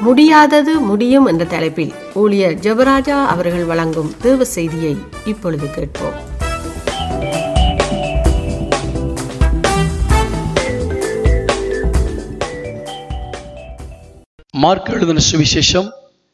முடியாதது முடியும் என்ற தலைப்பில் ஊழியர் ஜெபராஜா அவர்கள் வழங்கும் தேவ செய்தியை இப்பொழுது கேட்போம் மார்க் எழுதின சுவிசேஷம்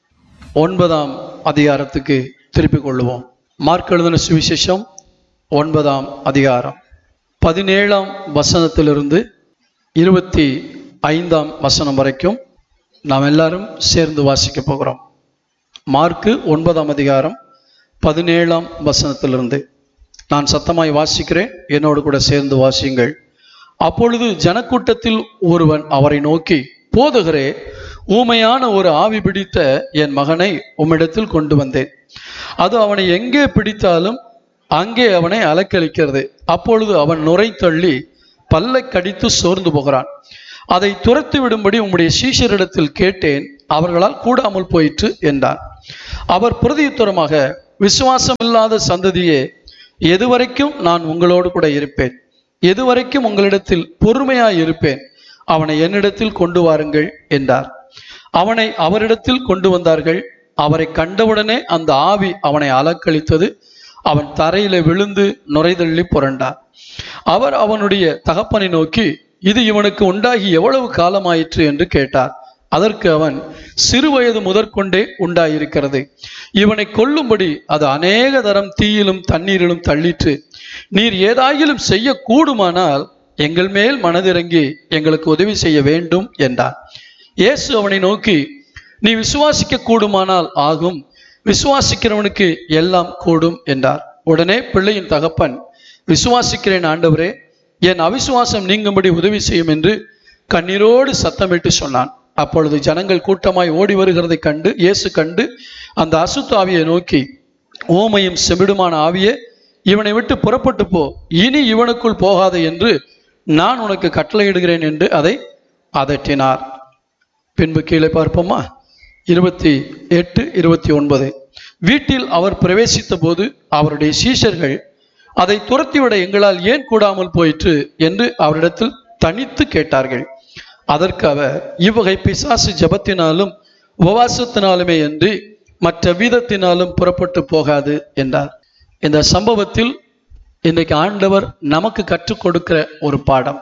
ஒன்பதாம் அதிகாரத்துக்கு திருப்பிக் கொள்ளுவோம் மார்க் எழுதின சுவிசேஷம் ஒன்பதாம் அதிகாரம் பதினேழாம் வசனத்திலிருந்து இருபத்தி ஐந்தாம் வசனம் வரைக்கும் நாம் எல்லாரும் சேர்ந்து வாசிக்க போகிறோம் மார்க்கு ஒன்பதாம் அதிகாரம் பதினேழாம் வசனத்திலிருந்து நான் சத்தமாய் வாசிக்கிறேன் என்னோடு கூட சேர்ந்து வாசியுங்கள் அப்பொழுது ஜனக்கூட்டத்தில் ஒருவன் அவரை நோக்கி போதுகிறே ஊமையான ஒரு ஆவி பிடித்த என் மகனை உம்மிடத்தில் கொண்டு வந்தேன் அது அவனை எங்கே பிடித்தாலும் அங்கே அவனை அலக்களிக்கிறது அப்பொழுது அவன் நுரை தள்ளி பல்லை கடித்து சோர்ந்து போகிறான் அதை துரத்தி விடும்படி உம்முடைய சீஷரிடத்தில் கேட்டேன் அவர்களால் கூடாமல் போயிற்று என்றான் அவர் பிரதியுத்தரமாக விசுவாசம் இல்லாத சந்ததியே எதுவரைக்கும் நான் உங்களோடு கூட இருப்பேன் எதுவரைக்கும் உங்களிடத்தில் பொறுமையாய் இருப்பேன் அவனை என்னிடத்தில் கொண்டு வாருங்கள் என்றார் அவனை அவரிடத்தில் கொண்டு வந்தார்கள் அவரை கண்டவுடனே அந்த ஆவி அவனை அலக்களித்தது அவன் தரையில விழுந்து நுரைதள்ளி புரண்டார் அவர் அவனுடைய தகப்பனை நோக்கி இது இவனுக்கு உண்டாகி எவ்வளவு காலமாயிற்று என்று கேட்டார் அதற்கு அவன் சிறு வயது முதற்கொண்டே உண்டாயிருக்கிறது இவனை கொல்லும்படி அது அநேக தரம் தீயிலும் தண்ணீரிலும் தள்ளிற்று நீர் ஏதாயிலும் செய்ய கூடுமானால் எங்கள் மேல் மனதிறங்கி எங்களுக்கு உதவி செய்ய வேண்டும் என்றார் இயேசு அவனை நோக்கி நீ விசுவாசிக்க கூடுமானால் ஆகும் விசுவாசிக்கிறவனுக்கு எல்லாம் கூடும் என்றார் உடனே பிள்ளையின் தகப்பன் விசுவாசிக்கிறேன் ஆண்டவரே என் அவிசுவாசம் நீங்கும்படி உதவி செய்யும் என்று கண்ணீரோடு சத்தமிட்டு சொன்னான் அப்பொழுது ஜனங்கள் கூட்டமாய் ஓடி வருகிறதை கண்டு இயேசு கண்டு அந்த அசுத்த ஆவியை நோக்கி ஓமையும் செமிடுமான ஆவியே இவனை விட்டு புறப்பட்டு போ இனி இவனுக்குள் போகாதே என்று நான் உனக்கு கட்டளையிடுகிறேன் என்று அதை அதட்டினார் பின்பு கீழே பார்ப்போமா இருபத்தி எட்டு இருபத்தி ஒன்பது வீட்டில் அவர் பிரவேசித்த போது அவருடைய சீஷர்கள் அதை துரத்திவிட எங்களால் ஏன் கூடாமல் போயிற்று என்று அவரிடத்தில் தனித்து கேட்டார்கள் அதற்கு அவர் இவ்வகை பிசாசு ஜபத்தினாலும் உபவாசத்தினாலுமே என்று மற்ற வீதத்தினாலும் புறப்பட்டு போகாது என்றார் இந்த சம்பவத்தில் இன்றைக்கு ஆண்டவர் நமக்கு கற்றுக் கொடுக்கிற ஒரு பாடம்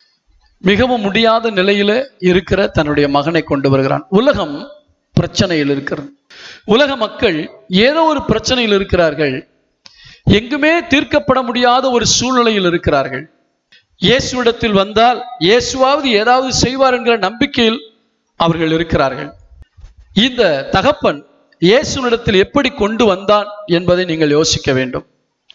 மிகவும் முடியாத நிலையில இருக்கிற தன்னுடைய மகனை கொண்டு வருகிறான் உலகம் பிரச்சனையில் இருக்கிறது உலக மக்கள் ஏதோ ஒரு பிரச்சனையில் இருக்கிறார்கள் எங்குமே தீர்க்கப்பட முடியாத ஒரு சூழ்நிலையில் இருக்கிறார்கள் இயேசுவிடத்தில் வந்தால் இயேசுவாவது ஏதாவது செய்வார் என்கிற நம்பிக்கையில் அவர்கள் இருக்கிறார்கள் இந்த தகப்பன் இயேசுவிடத்தில் எப்படி கொண்டு வந்தான் என்பதை நீங்கள் யோசிக்க வேண்டும்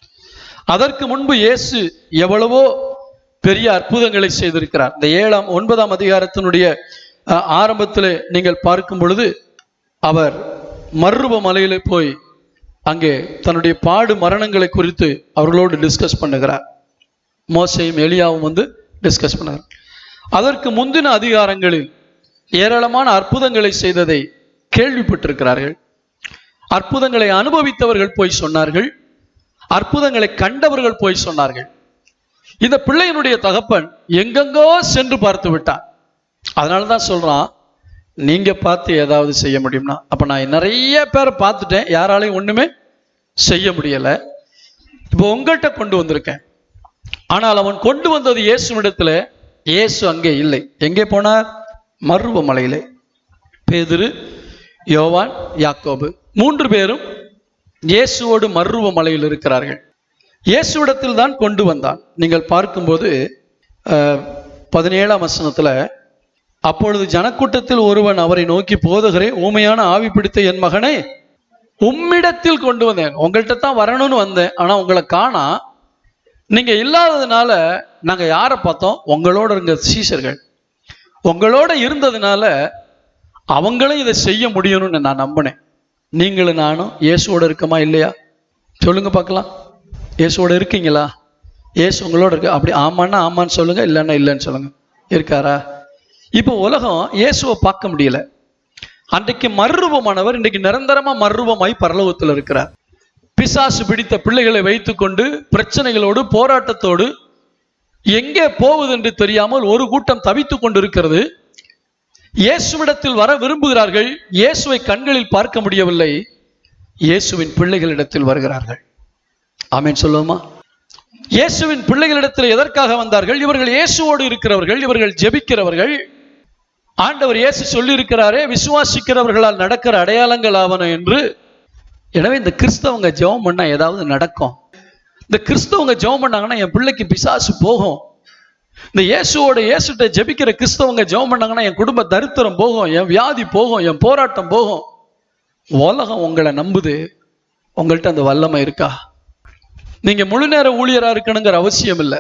அதற்கு முன்பு இயேசு எவ்வளவோ பெரிய அற்புதங்களை செய்திருக்கிறார் இந்த ஏழாம் ஒன்பதாம் அதிகாரத்தினுடைய அஹ், ஆரம்பத்திலே நீங்கள் பார்க்கும் பொழுது அவர் மர்ருவ மலையில போய் அங்கே தன்னுடைய பாடு மரணங்களை குறித்து அவர்களோடு டிஸ்கஸ் பண்ணுகிறார் மோசையும் எலியாவும் வந்து டிஸ்கஸ் பண்ணார் அதற்கு முந்தின அதிகாரங்களில் ஏராளமான அற்புதங்களை செய்ததை கேள்விப்பட்டிருக்கிறார்கள் அற்புதங்களை அனுபவித்தவர்கள் போய் சொன்னார்கள் அற்புதங்களை கண்டவர்கள் போய் சொன்னார்கள் இந்த பிள்ளையினுடைய தகப்பன் எங்கெங்கோ சென்று பார்த்து விட்டான் அதனால தான் சொல்றான் நீங்க பார்த்து ஏதாவது செய்ய முடியும்னா அப்ப நான் நிறைய பேரை பார்த்துட்டேன் யாராலையும் ஒண்ணுமே செய்ய முடியல இப்போ உங்கள்கிட்ட கொண்டு வந்திருக்கேன் ஆனால் அவன் கொண்டு வந்தது இயேசுவிடத்துல இயேசு அங்கே இல்லை எங்கே போனார் மருவ மலையிலே பேதுரு யோவான் யாக்கோபு மூன்று பேரும் இயேசுவோடு மருவ மலையில் இருக்கிறார்கள் இயேசுவிடத்தில் தான் கொண்டு வந்தான் நீங்கள் பார்க்கும்போது அஹ், பதினேழாம் வசனத்துல அப்பொழுது ஜனக்கூட்டத்தில் ஒருவன் அவரை நோக்கி போதுகிறே ஊமையான ஆவி பிடித்த என் மகனை உம்மிடத்தில் கொண்டு வந்தேன் உங்கள்கிட்ட தான் வரணும்னு வந்தேன் ஆனா உங்களை காணா நீங்க இல்லாததுனால நாங்க யாரை பார்த்தோம் உங்களோட இருந்த சீஷர்கள் உங்களோட இருந்ததுனால அவங்களும் இதை செய்ய முடியும்னு நான் நம்பினேன் நீங்களும் நானும் இயேசுவோட இருக்கமா இல்லையா சொல்லுங்க பார்க்கலாம் இயேசுவோட இருக்கீங்களா இயேசு உங்களோட இருக்கு அப்படி ஆமான்னா ஆமான்னு சொல்லுங்க இல்லைன்னா இல்லைன்னு சொல்லுங்க இருக்காரா இப்போ உலகம் இயேசுவை பார்க்க முடியல அன்றைக்கு மர்ருவமானவர் இன்றைக்கு நிரந்தரமா மர்ருவமாய் பரலோகத்தில் இருக்கிறார் பிசாசு பிடித்த பிள்ளைகளை வைத்துக்கொண்டு பிரச்சனைகளோடு போராட்டத்தோடு எங்கே போவது என்று தெரியாமல் ஒரு கூட்டம் தவித்துக் கொண்டிருக்கிறது இயேசுவிடத்தில் வர விரும்புகிறார்கள் இயேசுவை கண்களில் பார்க்க முடியவில்லை இயேசுவின் பிள்ளைகளிடத்தில் வருகிறார்கள் ஆமென் சொல்லுவோமா இயேசுவின் பிள்ளைகளிடத்தில் எதற்காக வந்தார்கள் இவர்கள் இயேசுவோடு இருக்கிறவர்கள் இவர்கள் ஜெபிக்கிறவர்கள் ஆண்டவர் இயேசு சொல்லி இருக்கிறாரே விசுவாசிக்கிறவர்களால் நடக்கிற அடையாளங்கள் ஆவன என்று எனவே இந்த கிறிஸ்தவங்க ஜெபம் பண்ணா ஏதாவது நடக்கும் இந்த கிறிஸ்தவங்க ஜெபம் பண்ணாங்கன்னா என் பிள்ளைக்கு பிசாசு போகும் இந்த இயேசுவோட இயேசுட்ட ஜெபிக்கிற கிறிஸ்தவங்க ஜெபம் பண்ணாங்கன்னா என் குடும்ப தரித்திரம் போகும் என் வியாதி போகும் என் போராட்டம் போகும் உலகம் உங்களை நம்புது உங்கள்கிட்ட அந்த வல்லமை இருக்கா நீங்க முழு நேர ஊழியரா இருக்கணுங்கிற அவசியம் இல்லை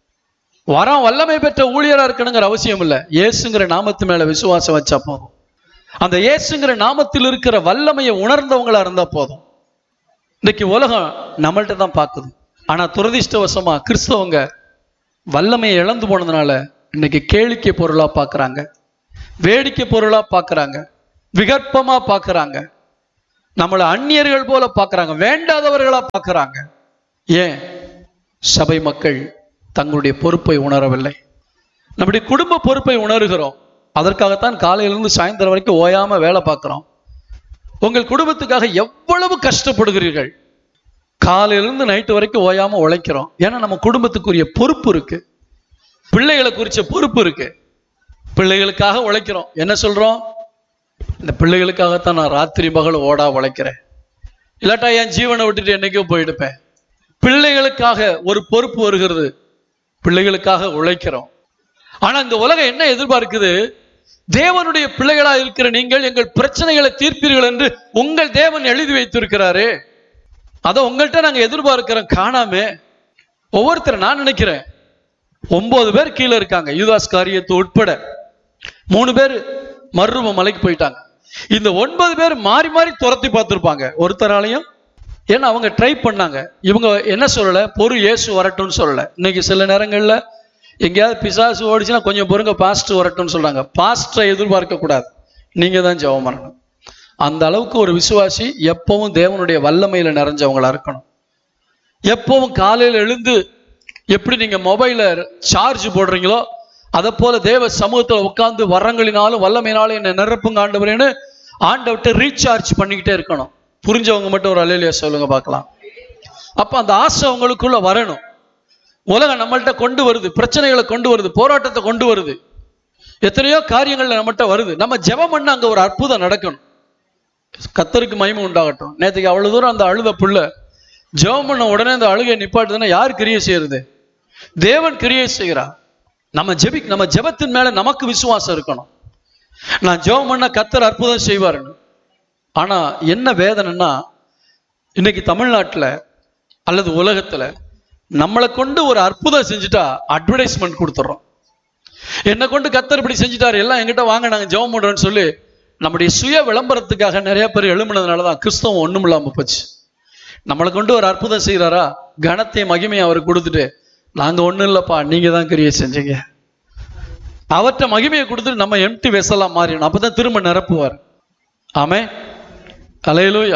வரம் வல்லமை பெற்ற ஊழியரா இருக்கணுங்கிற அவசியம் இல்லை இயேசுங்கிற நாமத்து மேல விசுவாசம் வச்சா போதும் அந்த இயேசுங்கிற நாமத்தில் இருக்கிற வல்லமையை உணர்ந்தவங்களா இருந்தா போதும் இன்னைக்கு உலகம் நம்மள்ட்ட தான் பார்க்குது ஆனா துரதிர்ஷ்டவசமா கிறிஸ்தவங்க வல்லமையை இழந்து போனதுனால இன்னைக்கு கேளிக்கை பொருளா பார்க்கறாங்க வேடிக்கை பொருளா பார்க்கறாங்க விகற்பமா பார்க்கறாங்க நம்மளை அந்நியர்கள் போல பார்க்கறாங்க வேண்டாதவர்களா பார்க்கறாங்க ஏன் சபை மக்கள் தங்களுடைய பொறுப்பை உணரவில்லை நம்முடைய குடும்ப பொறுப்பை உணர்கிறோம் அதற்காகத்தான் காலையிலிருந்து சாயந்தரம் வரைக்கும் ஓயாம வேலை பார்க்கிறோம் உங்கள் குடும்பத்துக்காக எவ்வளவு கஷ்டப்படுகிறீர்கள் காலையிலிருந்து நைட்டு வரைக்கும் ஓயாம உழைக்கிறோம் ஏன்னா நம்ம குடும்பத்துக்குரிய பொறுப்பு இருக்கு பிள்ளைகளை குறிச்ச பொறுப்பு இருக்கு பிள்ளைகளுக்காக உழைக்கிறோம் என்ன சொல்றோம் இந்த பிள்ளைகளுக்காகத்தான் நான் ராத்திரி பகல் ஓடா உழைக்கிறேன் இல்லாட்டா என் ஜீவனை விட்டுட்டு என்னைக்கோ போயிடுப்பேன் பிள்ளைகளுக்காக ஒரு பொறுப்பு வருகிறது பிள்ளைகளுக்காக உழைக்கிறோம் ஆனா இந்த உலகம் என்ன எதிர்பார்க்குது தேவனுடைய பிள்ளைகளா இருக்கிற நீங்கள் எங்கள் பிரச்சனைகளை தீர்ப்பீர்கள் என்று உங்கள் தேவன் எழுதி வைத்திருக்கிறாரே அதை உங்கள்கிட்ட நாங்க எதிர்பார்க்கிறோம் காணாமே ஒவ்வொருத்தர் நான் நினைக்கிறேன் ஒன்பது பேர் கீழே இருக்காங்க யூதாஸ் காரியத்து உட்பட மூணு பேர் மர்ரும மலைக்கு போயிட்டாங்க இந்த ஒன்பது பேர் மாறி மாறி துரத்தி பார்த்துருப்பாங்க ஒருத்தராலையும் ஏன்னா அவங்க ட்ரை பண்ணாங்க இவங்க என்ன சொல்லல பொறு இயேசு வரட்டும்னு சொல்லல இன்னைக்கு சில நேரங்கள்ல எங்கேயாவது பிசாசு ஓடிச்சுன்னா கொஞ்சம் பொறுங்க பாஸ்ட் வரட்டும்னு சொல்றாங்க பாஸ்டரை எதிர்பார்க்க கூடாது நீங்க தான் ஜெபம் பண்ணணும் அந்த அளவுக்கு ஒரு விசுவாசி எப்பவும் தேவனுடைய வல்லமையில நிறைஞ்சவங்களா இருக்கணும் எப்பவும் காலையில் எழுந்து எப்படி நீங்க மொபைல சார்ஜ் போடுறீங்களோ அதை போல தேவ சமூகத்துல உட்கார்ந்து வரங்களினாலும் வல்லமையினாலும் என்னை நிரப்புங்க ஆண்டவரேன்னு ஆண்டவர்கிட்ட ரீசார்ஜ் பண்ணிக்கிட்டே இருக்கணும் புரிஞ்சவங்க மட்டும் ஒரு அலையிலியா சொல்லுங்க பார்க்கலாம் அப்ப அந்த ஆசை உங்களுக்குள்ள வரணும் உலகம் நம்மள்ட்ட கொண்டு வருது பிரச்சனைகளை கொண்டு வருது போராட்டத்தை கொண்டு வருது எத்தனையோ காரியங்கள்ல நம்மகிட்ட வருது நம்ம ஜெபம் பண்ண அங்க ஒரு அற்புதம் நடக்கணும் கத்தருக்கு மகிமை உண்டாகட்டும் நேற்றுக்கு அவ்வளவு தூரம் அந்த அழுத புள்ள ஜெபம் பண்ண உடனே அந்த அழுகை நிப்பாட்டுதுன்னா யார் கிரியை செய்யறது தேவன் கிரியை செய்கிறா நம்ம ஜெபி நம்ம ஜெபத்தின் மேல நமக்கு விசுவாசம் இருக்கணும் நான் ஜெபம் பண்ண கத்தர் அற்புதம் செய்வாருன்னு ஆனா என்ன வேதனைன்னா இன்னைக்கு தமிழ்நாட்டுல அல்லது உலகத்துல நம்மளை கொண்டு ஒரு அற்புதம் செஞ்சுட்டா அட்வர்டைஸ்மெண்ட் கொடுத்துட்றோம் என்னை கொண்டு கத்தர் இப்படி செஞ்சுட்டாரு எல்லாம் எங்கிட்ட வாங்க நாங்க ஜெபம் பண்றோம்னு சொல்லி நம்முடைய சுய விளம்பரத்துக்காக நிறைய பேர் எழும்புனதுனால தான் கிறிஸ்தவம் ஒண்ணும் இல்லாம போச்சு நம்மளை கொண்டு ஒரு அற்புதம் செய்கிறாரா கனத்தை மகிமையை அவருக்கு கொடுத்துட்டு நாங்க ஒண்ணும் இல்லப்பா நீங்க தான் கிரியை செஞ்சீங்க அவர்கிட்ட மகிமையை கொடுத்துட்டு நம்ம எம்டி வெசலா மாறிடணும் அப்பதான் திரும்ப நிரப்புவார் ஆமே அலையலூயா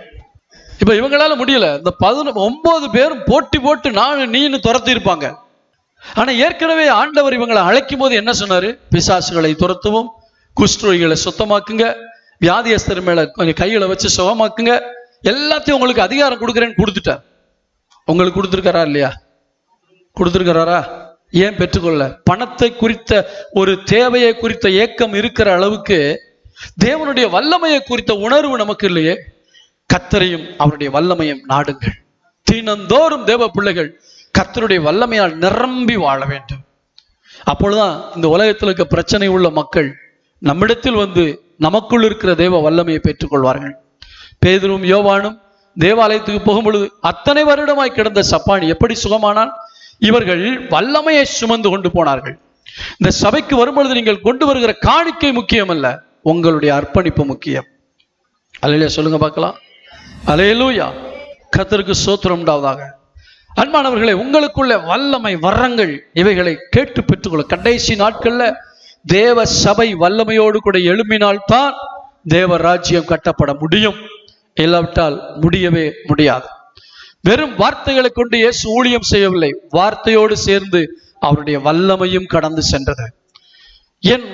இப்ப இவங்களால முடியல இந்த பதினொ ஒன்பது பேரும் போட்டி போட்டு நான் நீன்னு துரத்தி இருப்பாங்க ஆனா ஏற்கனவே ஆண்டவர் இவங்களை அழைக்கும் போது என்ன சொன்னாரு பிசாசுகளை துரத்துவோம் குஷ்டரோகிகளை சுத்தமாக்குங்க வியாதியஸ்தர் மேல கொஞ்சம் கைகளை வச்சு சுகமாக்குங்க எல்லாத்தையும் உங்களுக்கு அதிகாரம் கொடுக்குறேன்னு கொடுத்துட்டார் உங்களுக்கு கொடுத்துருக்காரா இல்லையா கொடுத்துருக்கிறாரா ஏன் பெற்றுக்கொள்ள பணத்தை குறித்த ஒரு தேவையை குறித்த ஏக்கம் இருக்கிற அளவுக்கு தேவனுடைய வல்லமையை குறித்த உணர்வு நமக்கு இல்லையே கத்தரையும் அவருடைய வல்லமையும் நாடுங்கள் தினந்தோறும் தேவ பிள்ளைகள் கர்த்தருடைய வல்லமையால் நிரம்பி வாழ வேண்டும் அப்பொழுதுதான் இந்த உலகத்தில் இருக்க பிரச்சனை உள்ள மக்கள் நம்மிடத்தில் வந்து நமக்குள் இருக்கிற தேவ வல்லமையை பெற்றுக்கொள்வார்கள் பேதுரும் யோவானும் தேவாலயத்துக்கு போகும் பொழுது அத்தனை வருடமாய் கிடந்த சப்பானி எப்படி சுகமானால் இவர்கள் வல்லமையை சுமந்து கொண்டு போனார்கள் இந்த சபைக்கு வரும்பொழுது நீங்கள் கொண்டு வருகிற காணிக்கை முக்கியம் அல்ல உங்களுடைய அர்ப்பணிப்பு முக்கியம் அலையில சொல்லுங்க பார்க்கலாம் அலையலூயா கத்தருக்கு சோத்திரம் உண்டாவதாக அன்பானவர்களே உங்களுக்குள்ள வல்லமை வரங்கள் இவைகளை கேட்டு பெற்றுக்கொள்ள கடைசி நாட்கள்ல தேவ சபை வல்லமையோடு கூட எழும்பினால்தான் தேவ ராஜ்யம் கட்டப்பட முடியும் இல்லாவிட்டால் முடியவே முடியாது வெறும் வார்த்தைகளை கொண்டு இயேசு ஊழியம் செய்யவில்லை வார்த்தையோடு சேர்ந்து அவருடைய வல்லமையும் கடந்து சென்றது என்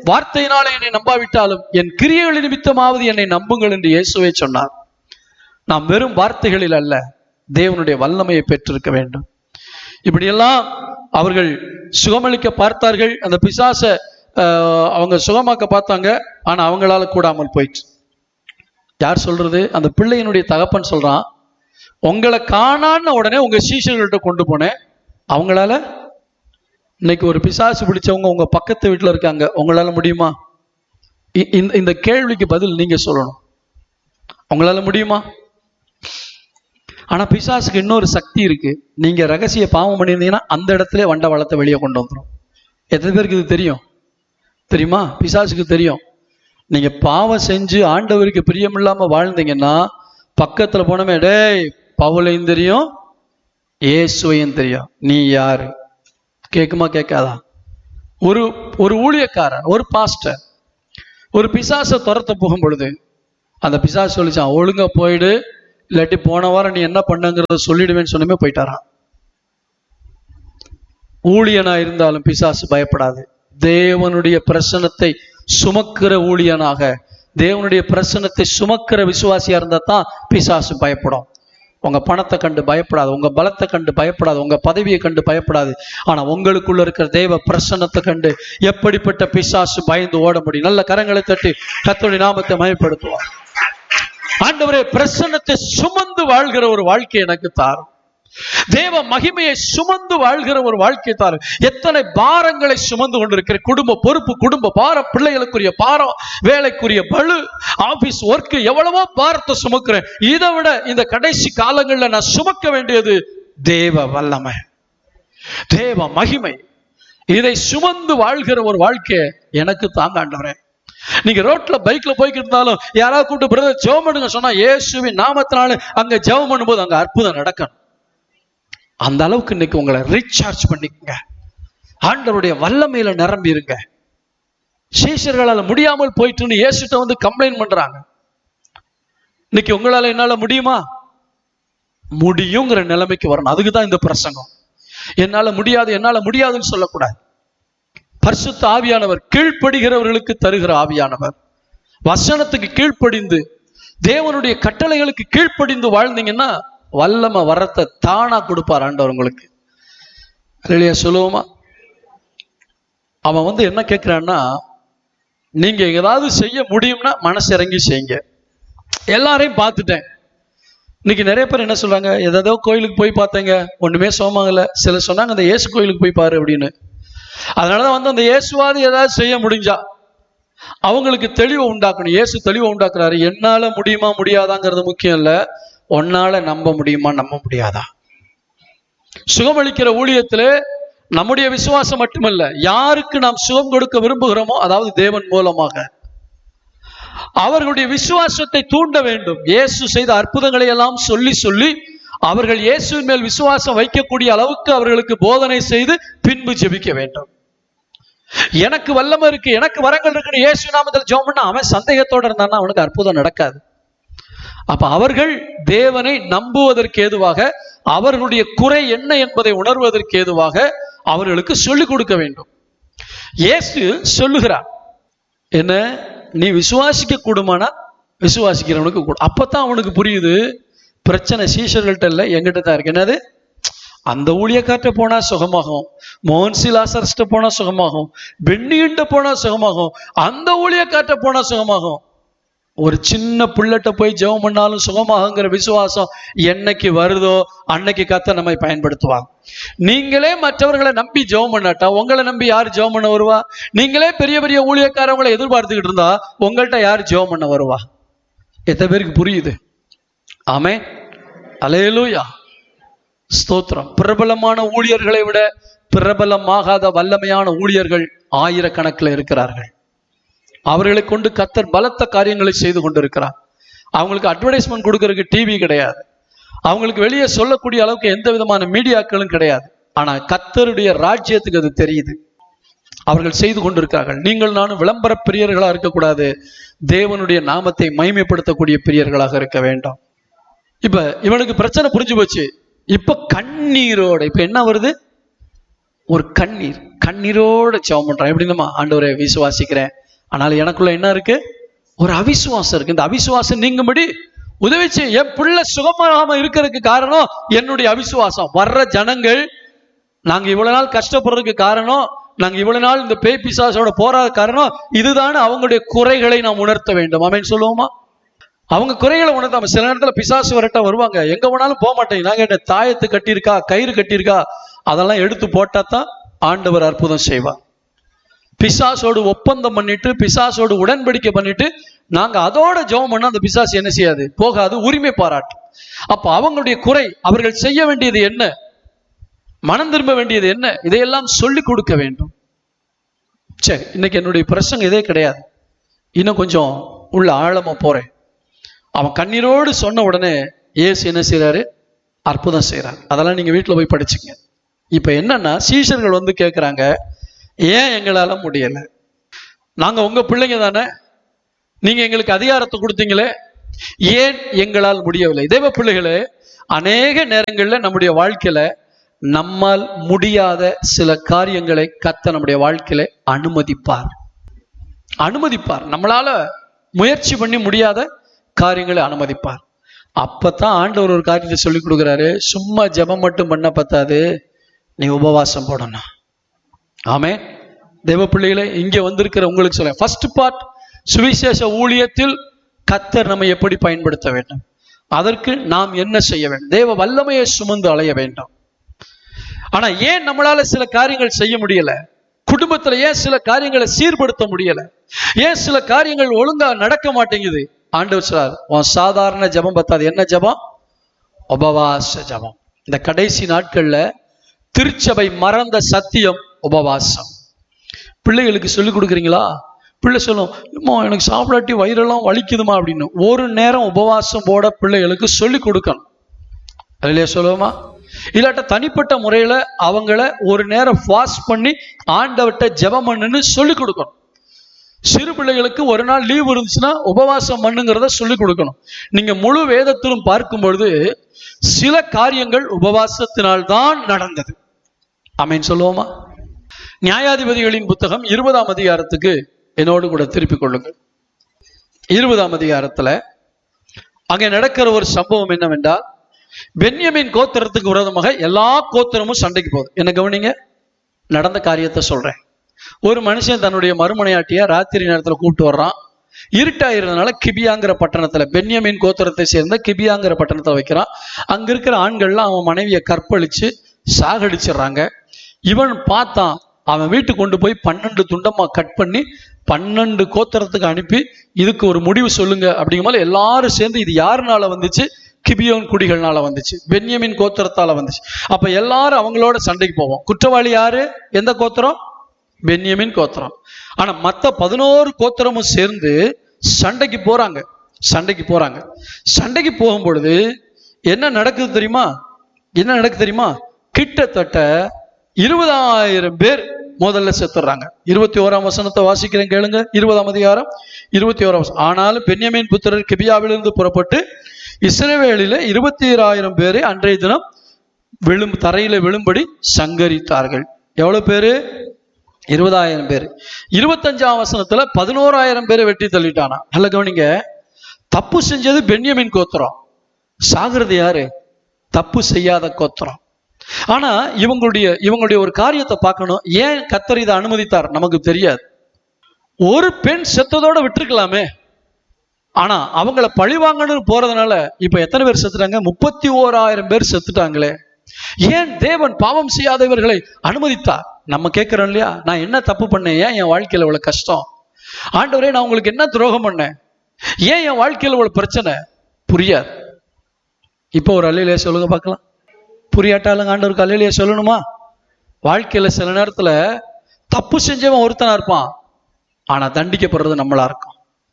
வார்த்தையினாலே என்னை நம்பாவிட்டாலும் என் கிரியைகள் நிமித்தமாவது என்னை நம்புங்கள் என்று இயேசுவே சொன்னார் நாம் வெறும் வார்த்தைகளில் அல்ல தேவனுடைய வல்லமையை பெற்றிருக்க வேண்டும் இப்படியெல்லாம் அவர்கள் சுகமளிக்க பார்த்தார்கள் அந்த பிசாச ஆஹ், அவங்க சுகமாக்க பார்த்தாங்க ஆனா அவங்களால கூடாமல் போயிடுச்சு யார் சொல்றது அந்த பிள்ளையினுடைய தகப்பன் சொல்றான் உங்களை காணான்னு உடனே உங்க சீஷர்கள்ட்ட கொண்டு போனேன் அவங்களால இன்னைக்கு ஒரு பிசாசு பிடிச்சவங்க உங்க பக்கத்து வீட்டுல இருக்காங்க உங்களால முடியுமா இ- இந்த இந்த கேள்விக்கு பதில் நீங்க சொல்லணும் உங்களால முடியுமா ஆனா பிசாசுக்கு இன்னொரு சக்தி இருக்கு நீங்க ரகசிய பாவம் பண்ணியிருந்தீங்கன்னா அந்த இடத்துல வண்ட வளத்தை வெளியே கொண்டு வந்துடும் எத்தனை பேருக்கு இது தெரியும் தெரியுமா பிசாசுக்கு தெரியும் நீங்க பாவம் செஞ்சு ஆண்டவருக்கு பிரியமில்லாம வாழ்ந்தீங்கன்னா பக்கத்துல போனமே டேய் பவுலையும் தெரியும் இயேசுவையும் தெரியும் நீ யாரு கேக்குமா கேட்காதா ஒரு ஒரு ஊழியக்காரன் ஒரு பாஸ்டர் ஒரு பிசாசை துரத்த போகும் பொழுது அந்த பிசாசு சொல்லிச்சான் ஒழுங்கா போயிடு இல்லாட்டி போன வாரம் நீ என்ன பண்ணங்கிறத சொல்லிடுவேன்னு சொன்னமே போயிட்டாராம் ஊழியனா இருந்தாலும் பிசாசு பயப்படாது தேவனுடைய பிரசனத்தை சுமக்கிற ஊழியனாக தேவனுடைய பிரசனத்தை சுமக்கிற விசுவாசியா இருந்தா தான் பிசாசு பயப்படும் உங்க பணத்தை கண்டு பயப்படாது உங்க பலத்தை கண்டு பயப்படாது உங்க பதவியை கண்டு பயப்படாது ஆனா உங்களுக்குள்ள இருக்கிற தேவ பிரசன்னத்தை கண்டு எப்படிப்பட்ட பிசாசு பயந்து ஓட முடியும் நல்ல கரங்களை தட்டி கர்த்தருடைய நாமத்தை மயப்படுத்துவார் ஆண்டவரே பிரசன்னத்தை சுமந்து வாழ்கிற ஒரு வாழ்க்கை எனக்கு தாரும் தேவ மகிமையை சுமந்து வாழ்கிற ஒரு வாழ்க்கை தாரும் எத்தனை பாரங்களை சுமந்து கொண்டிருக்கிற குடும்ப பொறுப்பு குடும்ப பாரம் பிள்ளைகளுக்குரிய பாரம் வேலைக்குரிய பளு ஆபீஸ் ஒர்க் எவ்வளவோ பாரத்தை சுமக்கிறேன் இதை விட இந்த கடைசி காலங்களில் நான் சுமக்க வேண்டியது தேவ வல்லமை தேவ மகிமை இதை சுமந்து வாழ்கிற ஒரு வாழ்க்கையை எனக்கு தாங்க ஆண்டவரே நீங்க ரோட்ல பைக்ல போய்கிட்டு இருந்தாலும் யாராவது கூப்பிட்டு பிரதர் ஜெபம் பண்ணுங்க சொன்னா இயேசுவின் நாமத்தினால அங்க ஜெபம் பண்ணும்போது அங்க அற்புதம் நடக்கணும் அந்த அளவுக்கு இன்னைக்கு உங்களை ரீசார்ஜ் பண்ணிக்கங்க ஆண்டவருடைய வல்லமையில நிரம்பி இருங்க சீஷர்களால முடியாமல் போயிட்டுன்னு இயேசுட்ட வந்து கம்ப்ளைண்ட் பண்றாங்க இன்னைக்கு உங்களால என்னால முடியுமா முடியுங்கிற நிலைமைக்கு வரணும் அதுக்கு தான் இந்த பிரசங்கம் என்னால முடியாது என்னால முடியாதுன்னு சொல்லக்கூடாது பரிசுத்த ஆவியானவர் கீழ்ப்படுகிறவர்களுக்கு தருகிற ஆவியானவர் வசனத்துக்கு கீழ்ப்படிந்து தேவனுடைய கட்டளைகளுக்கு கீழ்ப்படிந்து வாழ்ந்தீங்கன்னா வல்லம வரத்தை தானா கொடுப்பார் ஆண்டவர் உங்களுக்கு இல்லையா சொல்லுவோமா அவன் வந்து என்ன கேட்கிறான்னா நீங்க ஏதாவது செய்ய முடியும்னா மனசு இறங்கி செய்யுங்க எல்லாரையும் பார்த்துட்டேன் இன்னைக்கு நிறைய பேர் என்ன சொல்றாங்க ஏதோ கோயிலுக்கு போய் பார்த்தேங்க ஒண்ணுமே சோமாங்கல சிலர் சொன்னாங்க அந்த இயேசு கோயிலுக்கு போய் பாரு அப்படின்னு அதனாலதான் வந்து அந்த இயேசுவாது ஏதாவது செய்ய முடிஞ்சா அவங்களுக்கு தெளிவை உண்டாக்கணும் இயேசு தெளிவை உண்டாக்குறாரு என்னால முடியுமா முடியாதாங்கிறது முக்கியம் இல்ல உன்னால நம்ப முடியுமா நம்ப முடியாதா சுகமளிக்கிற ஊழியத்துல நம்முடைய விசுவாசம் மட்டுமல்ல யாருக்கு நாம் சுகம் கொடுக்க விரும்புகிறோமோ அதாவது தேவன் மூலமாக அவர்களுடைய விசுவாசத்தை தூண்ட வேண்டும் இயேசு செய்த அற்புதங்களை எல்லாம் சொல்லி சொல்லி அவர்கள் இயேசுவின் மேல் விசுவாசம் வைக்கக்கூடிய அளவுக்கு அவர்களுக்கு போதனை செய்து பின்பு ஜெபிக்க வேண்டும் எனக்கு வல்லமை இருக்கு எனக்கு வரங்கள் இருக்குன்னு இயேசு நாமத்தில் ஜெபம் பண்ணா அவன் சந்தேகத்தோட இருந்தான்னா அவனுக்கு அற்புதம் நடக்காது அப்ப அவர்கள் தேவனை நம்புவதற்கு ஏதுவாக அவர்களுடைய குறை என்ன என்பதை உணர்வதற்கு ஏதுவாக அவர்களுக்கு சொல்லிக் கொடுக்க வேண்டும் இயேசு சொல்லுகிறார் என்ன நீ விசுவாசிக்க கூடுமானா விசுவாசிக்கிறவனுக்கு கூட அப்பதான் அவனுக்கு புரியுது பிரச்சனை சீஷர்கள்ட்ட இல்லை எங்கிட்ட தான் இருக்கு என்னது அந்த ஊழியக்கார்ட்ட போனா சுகமாகும் மோகன்சி லாசர்ஸ்ட போனா சுகமாகும் பெண்ணிகிட்ட போனா சுகமாகும் அந்த ஊழியக்கார்ட்ட போனா சுகமாகும் ஒரு சின்ன புள்ளட்ட போய் ஜெபம் பண்ணாலும் சுகமாகுங்கிற விசுவாசம் என்னைக்கு வருதோ அன்னைக்கு கத்த நம்மை பயன்படுத்துவாங்க நீங்களே மற்றவர்களை நம்பி ஜெபம் பண்ணாட்டா உங்களை நம்பி யார் ஜெபம் பண்ண வருவா நீங்களே பெரிய பெரிய ஊழியக்காரவங்களை எதிர்பார்த்துக்கிட்டு இருந்தா உங்கள்கிட்ட யார் ஜெபம் பண்ண வருவா எத்தனை பேருக்கு புரியுது ஆமே அலையலூயா ஸ்தோத்திரம் பிரபலமான ஊழியர்களை விட பிரபலமாகாத வல்லமையான ஊழியர்கள் ஆயிரக்கணக்கில் இருக்கிறார்கள் அவர்களை கொண்டு கத்தர் பலத்த காரியங்களை செய்து கொண்டிருக்கிறார் அவங்களுக்கு அட்வர்டைஸ்மெண்ட் கொடுக்கறதுக்கு டிவி கிடையாது அவங்களுக்கு வெளியே சொல்லக்கூடிய அளவுக்கு எந்த விதமான மீடியாக்களும் கிடையாது ஆனா கத்தருடைய ராஜ்யத்துக்கு அது தெரியுது அவர்கள் செய்து கொண்டிருக்கிறார்கள் நீங்கள் நானும் விளம்பர பிரியர்களா இருக்கக்கூடாது தேவனுடைய நாமத்தை மைமைப்படுத்தக்கூடிய பிரியர்களாக இருக்க வேண்டும் இப்ப இவனுக்கு பிரச்சனை புரிஞ்சு போச்சு இப்ப கண்ணீரோட இப்ப என்ன வருது ஒரு கண்ணீர் கண்ணீரோட ஜெபம் பண்றான் எப்படின்னா ஆண்டவரை விசுவாசிக்கிறேன் ஆனால் எனக்குள்ள என்ன இருக்கு ஒரு அவிசுவாசம் இருக்கு இந்த அவிசுவாசம் நீங்கும்படி உதவி செய்ய என் பிள்ளை சுகமாகாம இருக்கிறதுக்கு காரணம் என்னுடைய அவிசுவாசம் வர்ற ஜனங்கள் நாங்க இவ்வளவு நாள் கஷ்டப்படுறதுக்கு காரணம் நாங்க இவ்வளவு நாள் இந்த பேய் பிசாசோட போராத காரணம் இதுதான் அவங்களுடைய குறைகளை நாம் உணர்த்த வேண்டும் அமேன் சொல்லுவோமா அவங்க குறைகளை உணர்த்தாம சில நேரத்துல பிசாசு வரட்ட வருவாங்க எங்க போனாலும் போக மாட்டேங்க நான் கேட்டேன் தாயத்து கட்டியிருக்கா கயிறு கட்டியிருக்கா அதெல்லாம் எடுத்து போட்டா தான் ஆண்டவர் அற்புதம் செய்வார் பிசாசோடு ஒப்பந்தம் பண்ணிட்டு பிசாசோடு உடன்படிக்கை பண்ணிட்டு நாங்க அதோட ஜெபம் பண்ணா அந்த பிசாசு என்ன செய்யாது போகாது உரிமை பாராட்டும் அப்ப அவங்களுடைய குறை அவர்கள் செய்ய வேண்டியது என்ன மனம் திரும்ப வேண்டியது என்ன இதையெல்லாம் சொல்லி கொடுக்க வேண்டும் சரி இன்னைக்கு என்னுடைய பிரசங்க இதே கிடையாது இன்னும் கொஞ்சம் உள்ள ஆழமா போறேன் அவன் கண்ணீரோடு சொன்ன உடனே ஏசு என்ன செய்றாரு அற்புதம் செய்றார் அதெல்லாம் நீங்க வீட்டுல போய் படிச்சுங்க இப்ப என்னன்னா சீஷர்கள் வந்து கேட்குறாங்க ஏன் எங்களால முடியல நாங்க உங்க பிள்ளைங்க தானே நீங்க எங்களுக்கு அதிகாரத்தை கொடுத்தீங்களே ஏன் எங்களால் முடியவில்லை தேவ பிள்ளைகளே அநேக நேரங்கள்ல நம்முடைய வாழ்க்கையில நம்மால் முடியாத சில காரியங்களை கத்த நம்முடைய வாழ்க்கையில அனுமதிப்பார் அனுமதிப்பார் நம்மளால முயற்சி பண்ணி முடியாத காரியங்களை அனுமதிப்பார் அப்பதான் ஆண்டவர் ஒரு காரியத்தை சொல்லி கொடுக்குறாரு சும்மா ஜெபம் மட்டும் பண்ண பத்தாது நீ உபவாசம் போடணும் ஆமே தேவ பிள்ளைகளே இங்கே வந்திருக்கிற உங்களுக்கு சொல்ல ஃபர்ஸ்ட் பார்ட் சுவிசேஷ ஊழியத்தில் கத்தர் நம்மை எப்படி பயன்படுத்த வேண்டும் அதற்கு நாம் என்ன செய்ய வேண்டும் தேவ வல்லமையை சுமந்து அலைய வேண்டும் ஆனா ஏன் நம்மளால சில காரியங்கள் செய்ய முடியல குடும்பத்துல ஏன் சில காரியங்களை சீர்படுத்த முடியல ஏன் சில காரியங்கள் ஒழுங்கா நடக்க மாட்டேங்குது ஆண்டவர் சார் உன் சாதாரண ஜெபம் பத்தாது என்ன ஜெபம் உபவாச ஜெபம் இந்த கடைசி நாட்கள்ல திருச்சபை மறந்த சத்தியம் உபவாசம் பிள்ளைகளுக்கு சொல்லிக் கொடுக்குறீங்களா பிள்ளை சொல்லும் அம்மா எனக்கு சாப்பிடாட்டி வயிறெல்லாம் வலிக்குதுமா அப்படின்னு ஒரு நேரம் உபவாசம் போட பிள்ளைகளுக்கு சொல்லிக் கொடுக்கணும் அதுலயே சொல்லுவோமா இல்லாட்ட தனிப்பட்ட முறையில அவங்கள ஒரு நேரம் ஃபாஸ்ட் பண்ணி ஆண்டவர்கிட்ட ஜெபம் பண்ணுன்னு சொல்லிக் கொடுக்கணும் சிறு பிள்ளைகளுக்கு ஒரு நாள் லீவ் இருந்துச்சுன்னா உபவாசம் பண்ணுங்கிறத சொல்லிக் கொடுக்கணும் நீங்க முழு வேதத்திலும் பார்க்கும் பொழுது சில காரியங்கள் உபவாசத்தினால் தான் நடந்தது ஆமென் சொல்லுவோமா நியாயாதிபதிகளின் புத்தகம் இருபதாம் அதிகாரத்துக்கு என்னோடு கூட திருப்பிக் கொள்ளுங்கள் இருபதாம் அதிகாரத்துல அங்கே நடக்கிற ஒரு சம்பவம் என்னவென்றால் பென்யமின் கோத்திரத்துக்கு விரோதமாக எல்லா கோத்திரமும் சண்டைக்கு போகுது என்ன கவனிங்க நடந்த காரியத்தை சொல்றேன் ஒரு மனுஷன் தன்னுடைய மறுமனையாட்டிய ராத்திரி நேரத்துல கூப்பிட்டு வர்றான் இருட்டாயிருந்தனால கிபியாங்கிற பட்டணத்துல பென்யமின் கோத்திரத்தை சேர்ந்த கிபியாங்கிற பட்டணத்துல வைக்கிறான் அங்க இருக்கிற ஆண்கள்லாம் அவன் மனைவியை கற்பழிச்சு சாகடிச்சிடுறாங்க இவன் பார்த்தான் அவன் வீட்டுக்கு கொண்டு போய் பன்னெண்டு துண்டமா கட் பண்ணி பன்னெண்டு கோத்திரத்துக்கு அனுப்பி இதுக்கு ஒரு முடிவு சொல்லுங்க அப்படிங்கும் போது எல்லாரும் சேர்ந்து இது யாருனால வந்துச்சு கிபியோன் குடிகள்னால வந்துச்சு பென்யமின் கோத்திரத்தால வந்துச்சு அப்ப எல்லாரும் அவங்களோட சண்டைக்கு போவோம் குற்றவாளி யாரு எந்த கோத்திரம் பென்யமின் கோத்திரம் ஆனா மத்த பதினோரு கோத்திரமும் சேர்ந்து சண்டைக்கு போறாங்க சண்டைக்கு போறாங்க சண்டைக்கு போகும் பொழுது என்ன நடக்குது தெரியுமா என்ன நடக்குது தெரியுமா கிட்டத்தட்ட இருபதாயிரம் பேர் முதல்ல செத்துறாங்க இருபத்தி ஓராம் வசனத்தை வாசிக்கிறேன் கேளுங்க இருபதாம் அதிகாரம் இருபத்தி ஓராம் வசனம் ஆனாலும் பென்யமீன் புத்திரர் கிபியாவிலிருந்து புறப்பட்டு இஸ்ரவேலில இருபத்தி ஆயிரம் பேரை அன்றைய தினம் விழும் தரையில விழும்படி சங்கரித்தார்கள் எவ்வளவு பேரு இருபதாயிரம் பேர் இருபத்தஞ்சாம் வசனத்துல பதினோராயிரம் பேரை வெட்டி தள்ளிட்டானா நல்ல கவனிங்க தப்பு செஞ்சது பென்யமின் கோத்திரம் சாகிறது யாரு தப்பு செய்யாத கோத்திரம் ஆனா இவங்களுடைய இவங்களுடைய ஒரு காரியத்தை பார்க்கணும் ஏன் கத்தர் இதை அனுமதித்தார் நமக்கு தெரியாது ஒரு பெண் செத்ததோட விட்டுருக்கலாமே ஆனா அவங்கள பழி வாங்கணும்னு போறதுனால இப்ப எத்தனை பேர் செத்துட்டாங்க முப்பத்தி ஓராயிரம் பேர் செத்துட்டாங்களே ஏன் தேவன் பாவம் செய்யாதவர்களை அனுமதித்தார் நம்ம கேட்கிறோம் இல்லையா நான் என்ன தப்பு பண்ணேன் ஏன் என் வாழ்க்கையில இவ்வளவு கஷ்டம் ஆண்டவரே நான் உங்களுக்கு என்ன துரோகம் பண்ணேன் ஏன் என் வாழ்க்கையில இவ்வளவு பிரச்சனை புரியாது இப்போ ஒரு அலையிலே சொல்லுங்க பார்க்கலாம் புரியாட்டாலும் ஆண்டவருக்கு அலையிலேயே சொல்லணுமா வாழ்க்கையில சில நேரத்துல தப்பு செஞ்சவன் ஒருத்தனா இருப்பான் ஆனா தண்டிக்கப்படுறது நம்மளா இருக்கும்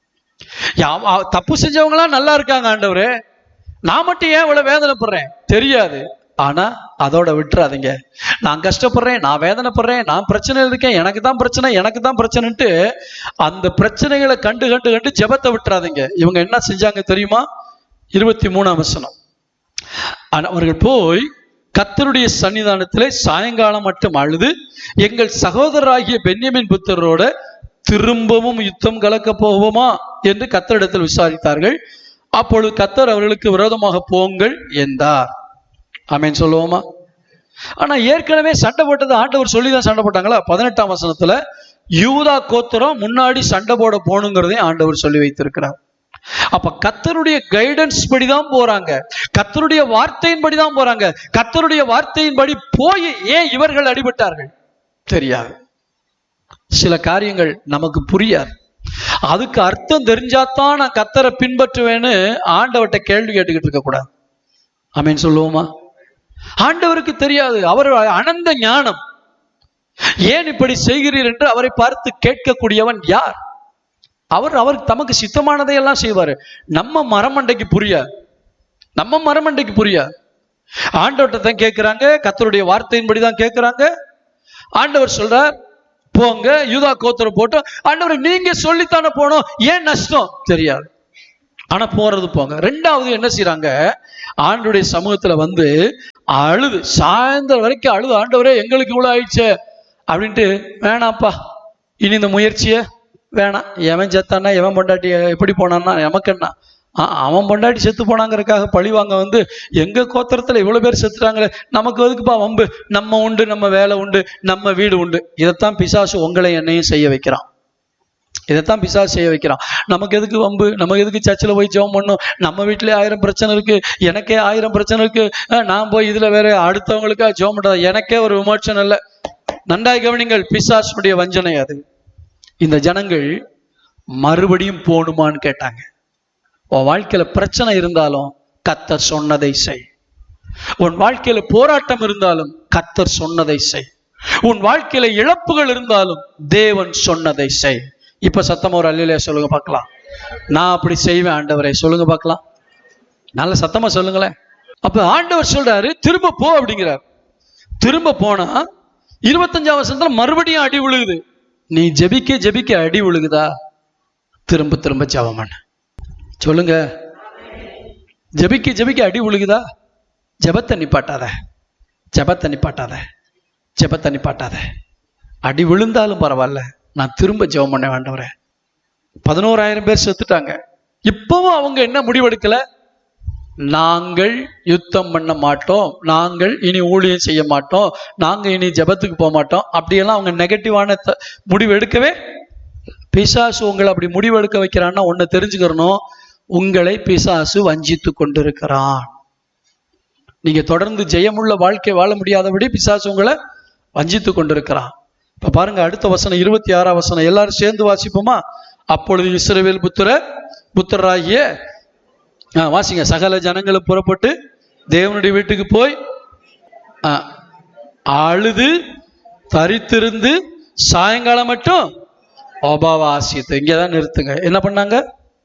யா- ஆ- தப்பு செஞ்சவங்களாம் நல்லா இருக்காங்க ஆண்டவரே நான் மட்டும் ஏன் இவ்வளவு வேதனைப்படுறேன் தெரியாது ஆனா அதோட விட்டுறாதீங்க நான் கஷ்டப்படுறேன் நான் வேதனைப்படுறேன் நான் பிரச்சனையில் இருக்கேன் எனக்கு தான் பிரச்சனை எனக்கு தான் பிரச்சனைன்ட்டு அந்த பிரச்சனைகளை கண்டு கண்டு கண்டு ஜெபத்தை விட்டுறாதீங்க இவங்க என்ன செஞ்சாங்க தெரியுமா இருபத்தி மூணாம் வசனம் ஆனா, அவர்கள் போய் கத்தருடைய சன்னிதானத்திலே சாயங்காலம் மட்டும் அழுது எங்கள் சகோதரராகிய பென்யமின் புத்தரோட திரும்பவும் யுத்தம் கலக்க போவோமா என்று கத்தரிடத்தில் விசாரித்தார்கள் அப்பொழுது கத்தர் அவர்களுக்கு விரோதமாக போங்கள் என்றார் ஆமென் சொல்லுவோமா ஆனா ஏற்கனவே சண்டை போட்டது ஆண்டவர் சொல்லி தான் சண்டை போட்டாங்களா பதினெட்டாம் வசனத்துல யூதா கோத்திரம் முன்னாடி சண்டை போட போகணுங்கிறதையும் ஆண்டவர் சொல்லி வைத்திருக்கிறார் அப்ப கத்தருடைய கைடன்ஸ் படி தான் போறாங்க கத்தருடைய வார்த்தையின்படி தான் போறாங்க கத்தருடைய வார்த்தையின்படி போய் ஏன் இவர்கள் அடிபட்டார்கள் தெரியாது சில காரியங்கள் நமக்கு புரியாது அதுக்கு அர்த்தம் தெரிஞ்சாதான் நான் கத்தரை பின்பற்றுவேன்னு ஆண்டவர்கிட்ட கேள்வி கேட்டுக்கிட்டு இருக்க கூடாது ஆமீன் சொல்லுவோமா ஆண்டவருக்கு தெரியாது அவர் அனந்த ஞானம் ஏன் இப்படி செய்கிறீர் என்று அவரை பார்த்து கேட்கக்கூடியவன் யார் அவர் அவர் தமக்கு சித்தமானதை எல்லாம் செய்வாரு நம்ம மரமண்டைக்கு புரியாது நம்ம மரமண்டைக்கு புரியாது ஆண்டவர்கிட்ட தான் கேட்கிறாங்க கத்தருடைய வார்த்தையின்படி தான் கேட்கிறாங்க ஆண்டவர் சொல்றார் போங்க யூதா கோத்திரம் போட்டு ஆண்டவர் நீங்க சொல்லித்தானே போனோம் ஏன் நஷ்டம் தெரியாது ஆனா போறது போங்க ரெண்டாவது என்ன செய்றாங்க ஆண்டுடைய சமூகத்துல வந்து அழுது சாயந்தரம் வரைக்கும் அழுது ஆண்டவரே எங்களுக்கு இவ்வளவு ஆயிடுச்சே அப்படின்ட்டு வேணாம்ப்பா இனி இந்த முயற்சியை வேணாம் எவன் செத்தானா எவன் பொண்டாட்டி எப்படி போனான்னா நமக்கு என்ன ஆ, அவன் பொண்டாட்டி செத்து போனாங்கிறதுக்காக பழி வாங்க வந்து எங்க கோத்திரத்துல இவ்வளவு பேர் செத்துட்டாங்களே நமக்கு எதுக்குப்பா வம்பு நம்ம உண்டு நம்ம வேலை உண்டு நம்ம வீடு உண்டு இதைத்தான் பிசாசு உங்களை என்னையும் செய்ய வைக்கிறான் இதைத்தான் பிசாசு செய்ய வைக்கிறான் நமக்கு எதுக்கு வம்பு நமக்கு எதுக்கு சர்ச்சில் போய் ஜெபம் பண்ணும் நம்ம வீட்டிலே ஆயிரம் பிரச்சனை இருக்கு எனக்கே ஆயிரம் பிரச்சனை இருக்கு அஹ் நான் போய் இதுல வேற அடுத்தவங்களுக்கா ஜெபம் பண்றது எனக்கே ஒரு விமோச்சனம் இல்லை நன்றாய் கவனிங்கள் பிசாசுடைய வஞ்சனை அது இந்த ஜனங்கள் மறுபடியும் போகணுமான்னு கேட்டாங்க உன் வாழ்க்கையில பிரச்சனை இருந்தாலும் கத்தர் சொன்னதை செய் உன் வாழ்க்கையில போராட்டம் இருந்தாலும் கத்தர் சொன்னதை செய் உன் வாழ்க்கையில இழப்புகள் இருந்தாலும் தேவன் சொன்னதை செய் இப்ப சத்தமா ஒரு அல்லையில சொல்லுங்க பார்க்கலாம் நான் அப்படி செய்வேன் ஆண்டவரை சொல்லுங்க பார்க்கலாம் நல்ல சத்தமா சொல்லுங்களேன் அப்ப ஆண்டவர் சொல்றாரு திரும்ப போ அப்படிங்கிறார் திரும்ப போனா இருபத்தஞ்சாம் வருஷத்துல மறுபடியும் அடி விழுகுது நீ ஜெபிக்க ஜெபிக்க அடி விழுகுதா திரும்ப திரும்ப ஜெபம் பண்ணு சொல்லுங்க ஜெபிக்க ஜெபிக்க அடி விழுகுதா ஜெபத்தை நிப்பாட்டாத ஜெபத்தை நிப்பாட்டாத ஜெபத்தை நிப்பாட்டாத அடி விழுந்தாலும் பரவாயில்ல நான் திரும்ப ஜெபம் பண்ண வேண்டவரேன் பதினோராயிரம் பேர் செத்துட்டாங்க இப்பவும் அவங்க என்ன முடிவெடுக்கல நாங்கள் யுத்தம் பண்ண மாட்டோம் நாங்கள் இனி ஊழியம் செய்ய மாட்டோம் நாங்க இனி ஜெபத்துக்கு போக மாட்டோம் அப்படியெல்லாம் அவங்க நெகட்டிவான த- முடிவு எடுக்கவே பிசாசு உங்களை அப்படி முடிவு எடுக்க வைக்கிறான்னா ஒன்னு தெரிஞ்சுக்கிறணும் உங்களை பிசாசு வஞ்சித்து கொண்டிருக்கிறான் நீங்க தொடர்ந்து ஜெயமுள்ள வாழ்க்கை வாழ முடியாதபடி பிசாசு உங்களை வஞ்சித்து கொண்டிருக்கிறான் இப்ப பாருங்க அடுத்த வசனம் இருபத்தி ஆறாம் வசனம் எல்லாரும் சேர்ந்து வாசிப்போமா அப்பொழுது இஸ்ரவேல் புத்திர புத்திரராகிய ஆ, வாசிங்க சகல ஜனங்களும் புறப்பட்டு தேவனுடைய வீட்டுக்கு போய் ஆ, அழுது தரித்திருந்து சாயங்காலம் மட்டும் உபவாசியத்தை இங்கே தான் நிறுத்துங்க என்ன பண்ணாங்க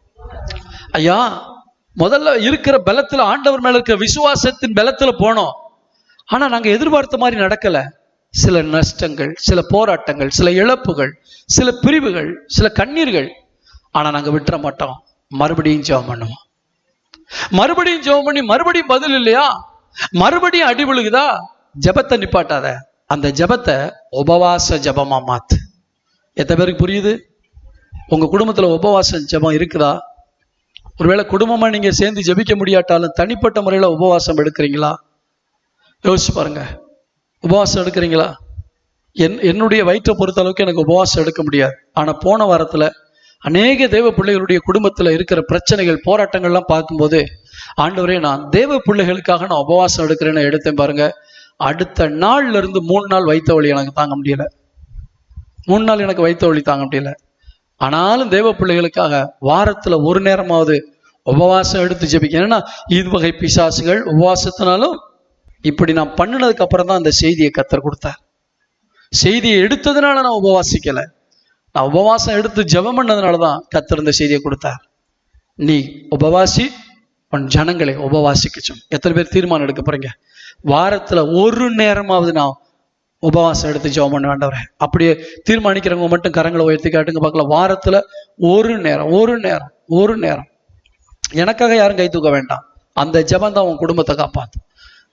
ஐயா முதல்ல இருக்கிற பலத்துல ஆண்டவர் மேல இருக்கிற விசுவாசத்தின் பலத்துல போனோம் ஆனா நாங்க எதிர்பார்த்த மாதிரி நடக்கல சில நஷ்டங்கள் சில போராட்டங்கள் சில இழப்புகள் சில பிரிவுகள் சில கண்ணீர்கள் ஆனா நாங்க விட்டுற மாட்டோம் மறுபடியும் ஜெபம் பண்ணுவோம் மறுபடியும் ஜெபம் பண்ணி மறுபடியும் பதில் இல்லையா மறுபடியும் அடி விழுகுதா ஜெபத்தை நிப்பாட்டாத அந்த ஜெபத்தை உபவாச ஜெபமா மாத்து எத்தனை பேருக்கு புரியுது உங்க குடும்பத்துல உபவாச ஜெபம் இருக்குதா ஒருவேளை குடும்பமா நீங்க சேர்ந்து ஜெபிக்க முடியாட்டாலும் தனிப்பட்ட முறையில உபவாசம் எடுக்கிறீங்களா யோசிச்சு பாருங்க உபவாசம் எடுக்கிறீங்களா என் என்னுடைய வயிற்றை பொறுத்த அளவுக்கு எனக்கு உபவாசம் எடுக்க முடியாது ஆனா போன வாரத்துல அநேக தேவ பிள்ளைகளுடைய குடும்பத்துல இருக்கிற பிரச்சனைகள் போராட்டங்கள்லாம் பார்க்கும்போது ஆண்டவரே நான் தேவ பிள்ளைகளுக்காக நான் உபவாசம் எடுக்கிறேன்னு எடுத்தேன் பாருங்க அடுத்த நாள்ல இருந்து மூணு நாள் வைத்த வழி எனக்கு தாங்க முடியல மூணு நாள் எனக்கு வைத்த வழி தாங்க முடியல ஆனாலும் தேவ பிள்ளைகளுக்காக வாரத்துல ஒரு நேரமாவது உபவாசம் எடுத்து ஜெபிக்க ஏன்னா இது வகை பிசாசுகள் உபவாசத்தினாலும் இப்படி நான் பண்ணினதுக்கு அப்புறம் தான் அந்த செய்தியை கத்தர் கொடுத்தார் செய்தியை எடுத்ததுனால நான் உபவாசிக்கல நான் உபவாசம் எடுத்து ஜெபம் பண்ணதுனால தான் கத்தர் இந்த செய்தியை கொடுத்தார் நீ உபவாசி உன் ஜனங்களை உபவாசிக்க சொல் எத்தனை பேர் தீர்மானம் எடுக்க போறீங்க வாரத்துல ஒரு நேரமாவது நான் உபவாசம் எடுத்து ஜெபம் பண்ண வேண்டவரே அப்படியே தீர்மானிக்கிறவங்க மட்டும் கரங்களை உயர்த்தி காட்டுங்க பார்க்கலாம் வாரத்துல ஒரு நேரம் ஒரு நேரம் ஒரு நேரம் எனக்காக யாரும் கை தூக்க வேண்டாம் அந்த ஜெபம் தான் உன் குடும்பத்தை காப்பாத்தும்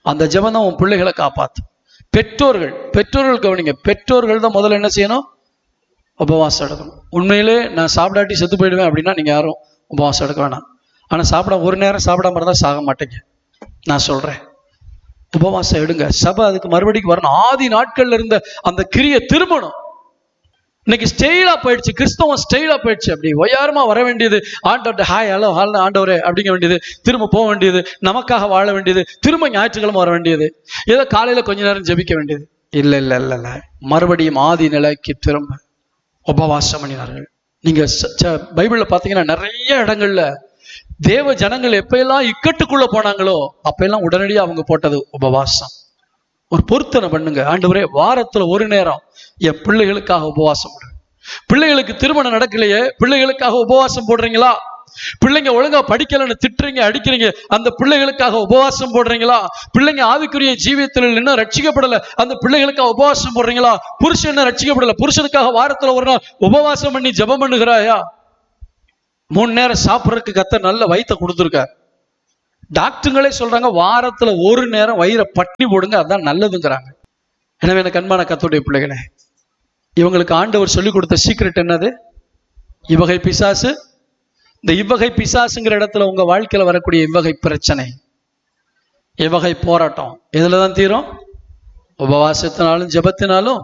அந்த ஜெபம் தான் உன் பிள்ளைகளை காப்பாற்றும் பெற்றோர்கள் பெற்றோர்கள் கவனிங்க பெற்றோர்கள் தான் முதல்ல என்ன செய்யணும் உபவாசம் எடுக்கணும் உண்மையிலே நான் சாப்பிடாட்டி செத்து போயிடுவேன் அப்படின்னா நீங்கள் யாரும் உபவாசம் எடுக்க வேணாம் ஆனால் சாப்பிட ஒரு நேரம் சாப்பிடாம இருந்தால் சாக மாட்டீங்க நான் சொல்கிறேன் உபவாசம் எடுங்க சபை அதுக்கு மறுபடியும் வரணும் ஆதி நாட்கள்ல இருந்த அந்த கிரியை திரும்பணும் இன்னைக்கு ஸ்டெயிலா போயிடுச்சு கிறிஸ்தவம் ஸ்டெயிலா போயிடுச்சு அப்படி ஒய்யாரமா வர வேண்டியது ஆண்டவர்கிட்ட ஹாய் ஹலோ ஹால் ஆண்டவரே அப்படிங்க வேண்டியது திரும்ப போக வேண்டியது நமக்காக வாழ வேண்டியது திரும்ப ஞாயிற்றுக்கிழமை வர வேண்டியது ஏதோ காலையில கொஞ்ச நேரம் ஜெபிக்க வேண்டியது இல்ல இல்ல இல்ல இல்ல மறுபடியும் ஆதி நிலைக்கு திரும்ப உபவாசம் பண்ணினார்கள் நீங்க ச- ச- பைபிள்ல பாத்தீங்கன்னா நிறைய இடங்கள்ல தேவ ஜனங்கள் எப்பெல்லாம் இக்கட்டுக்குள்ள போனாங்களோ அப்பெல்லாம் உடனடியா அவங்க போட்டது உபவாசம் ஒரு பொருத்தனை பண்ணுங்க ஆண்டவரே வாரத்துல ஒரு நேரம் என் பிள்ளைகளுக்காக உபவாசம் போடுறேன் பிள்ளைகளுக்கு திருமணம் நடக்கலையே பிள்ளைகளுக்காக உபவாசம் போடுறீங்களா பிள்ளைங்க ஒழுங்கா படிக்கலைன்னு திட்டுறீங்க அடிக்கிறீங்க அந்த பிள்ளைகளுக்காக உபவாசம் போடுறீங்களா பிள்ளைங்க ஆவிக்குரிய ஜீவியத்தில் இன்னும் ரட்சிக்கப்படல அந்த பிள்ளைகளுக்காக உபவாசம் போடுறீங்களா புருஷன் இன்னும் ரட்சிக்கப்படல புருஷனுக்காக வாரத்துல ஒரு நாள் உபவாசம் பண்ணி ஜெபம் பண்ணுகிறாயா மூணு நேரம் சாப்பிட்றதுக்கு கத்த நல்ல வயித்தை கொடுத்துருக்கார் டாக்டருங்களே சொல்றாங்க வாரத்துல ஒரு நேரம் வயிறை பட்டி போடுங்க அதான் நல்லதுங்கிறாங்க எனவே எனக்கு அன்பான கத்துடைய பிள்ளைகளே இவங்களுக்கு ஆண்டவர் சொல்லி கொடுத்த சீக்ரெட் என்னது இவ்வகை பிசாசு இந்த இவ்வகை பிசாசுங்கிற இடத்துல உங்க வாழ்க்கையில வரக்கூடிய இவ்வகை பிரச்சனை இவ்வகை போராட்டம் எதுல தான் தீரும் உபவாசத்தினாலும் ஜெபத்தினாலும்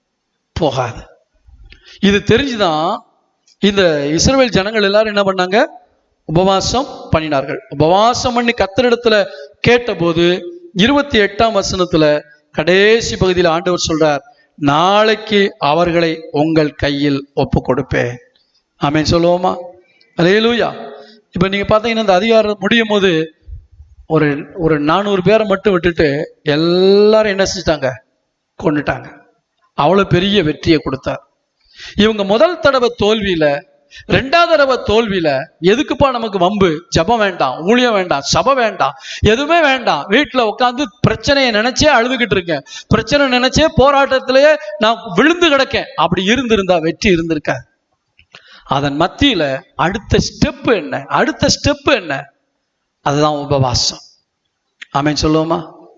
போகாது இது தெரிஞ்சுதான் இந்த இஸ்ரவேல் ஜனங்கள் எல்லாரும் என்ன பண்ணாங்க உபவாசம் பண்ணினார்கள் உபவாசம் பண்ணி கத்தரிடத்துல கேட்டபோது இருபத்தி எட்டாம் வசனத்துல கடைசி பகுதியில் ஆண்டவர் சொல்றார் நாளைக்கு அவர்களை உங்கள் கையில் ஒப்பு கொடுப்பேன் ஆமென் சொல்லுவோமா அலேலூயா இப்ப நீங்க பாத்தீங்கன்னா இந்த அதிகாரம் முடியும் போது ஒரு ஒரு நானூறு பேரை மட்டும் விட்டுட்டு எல்லாரும் என்ன செஞ்சிட்டாங்க கொண்டுட்டாங்க அவ்வளவு பெரிய வெற்றியை கொடுத்தார் இவங்க முதல் தடவை தோல்வியில ரெண்டாவது தடவை தோல்வியில எதுக்குப்பா நமக்கு வம்பு ஜபம் வேண்டாம் ஊழியம் வேண்டாம் சபை வேண்டாம் எதுவுமே வேண்டாம் வீட்டுல உட்காந்து பிரச்சனையை நினைச்சே அழுதுகிட்டு இருக்கேன் பிரச்சனை நினைச்சே போராட்டத்திலேயே நான் விழுந்து கிடக்கேன் அப்படி இருந்திருந்தா வெற்றி இருந்திருக்க அதன் மத்தியில அடுத்த ஸ்டெப் என்ன அடுத்த ஸ்டெப் என்ன அதுதான் உபவாசம் ஆமென் சொல்லுவோமா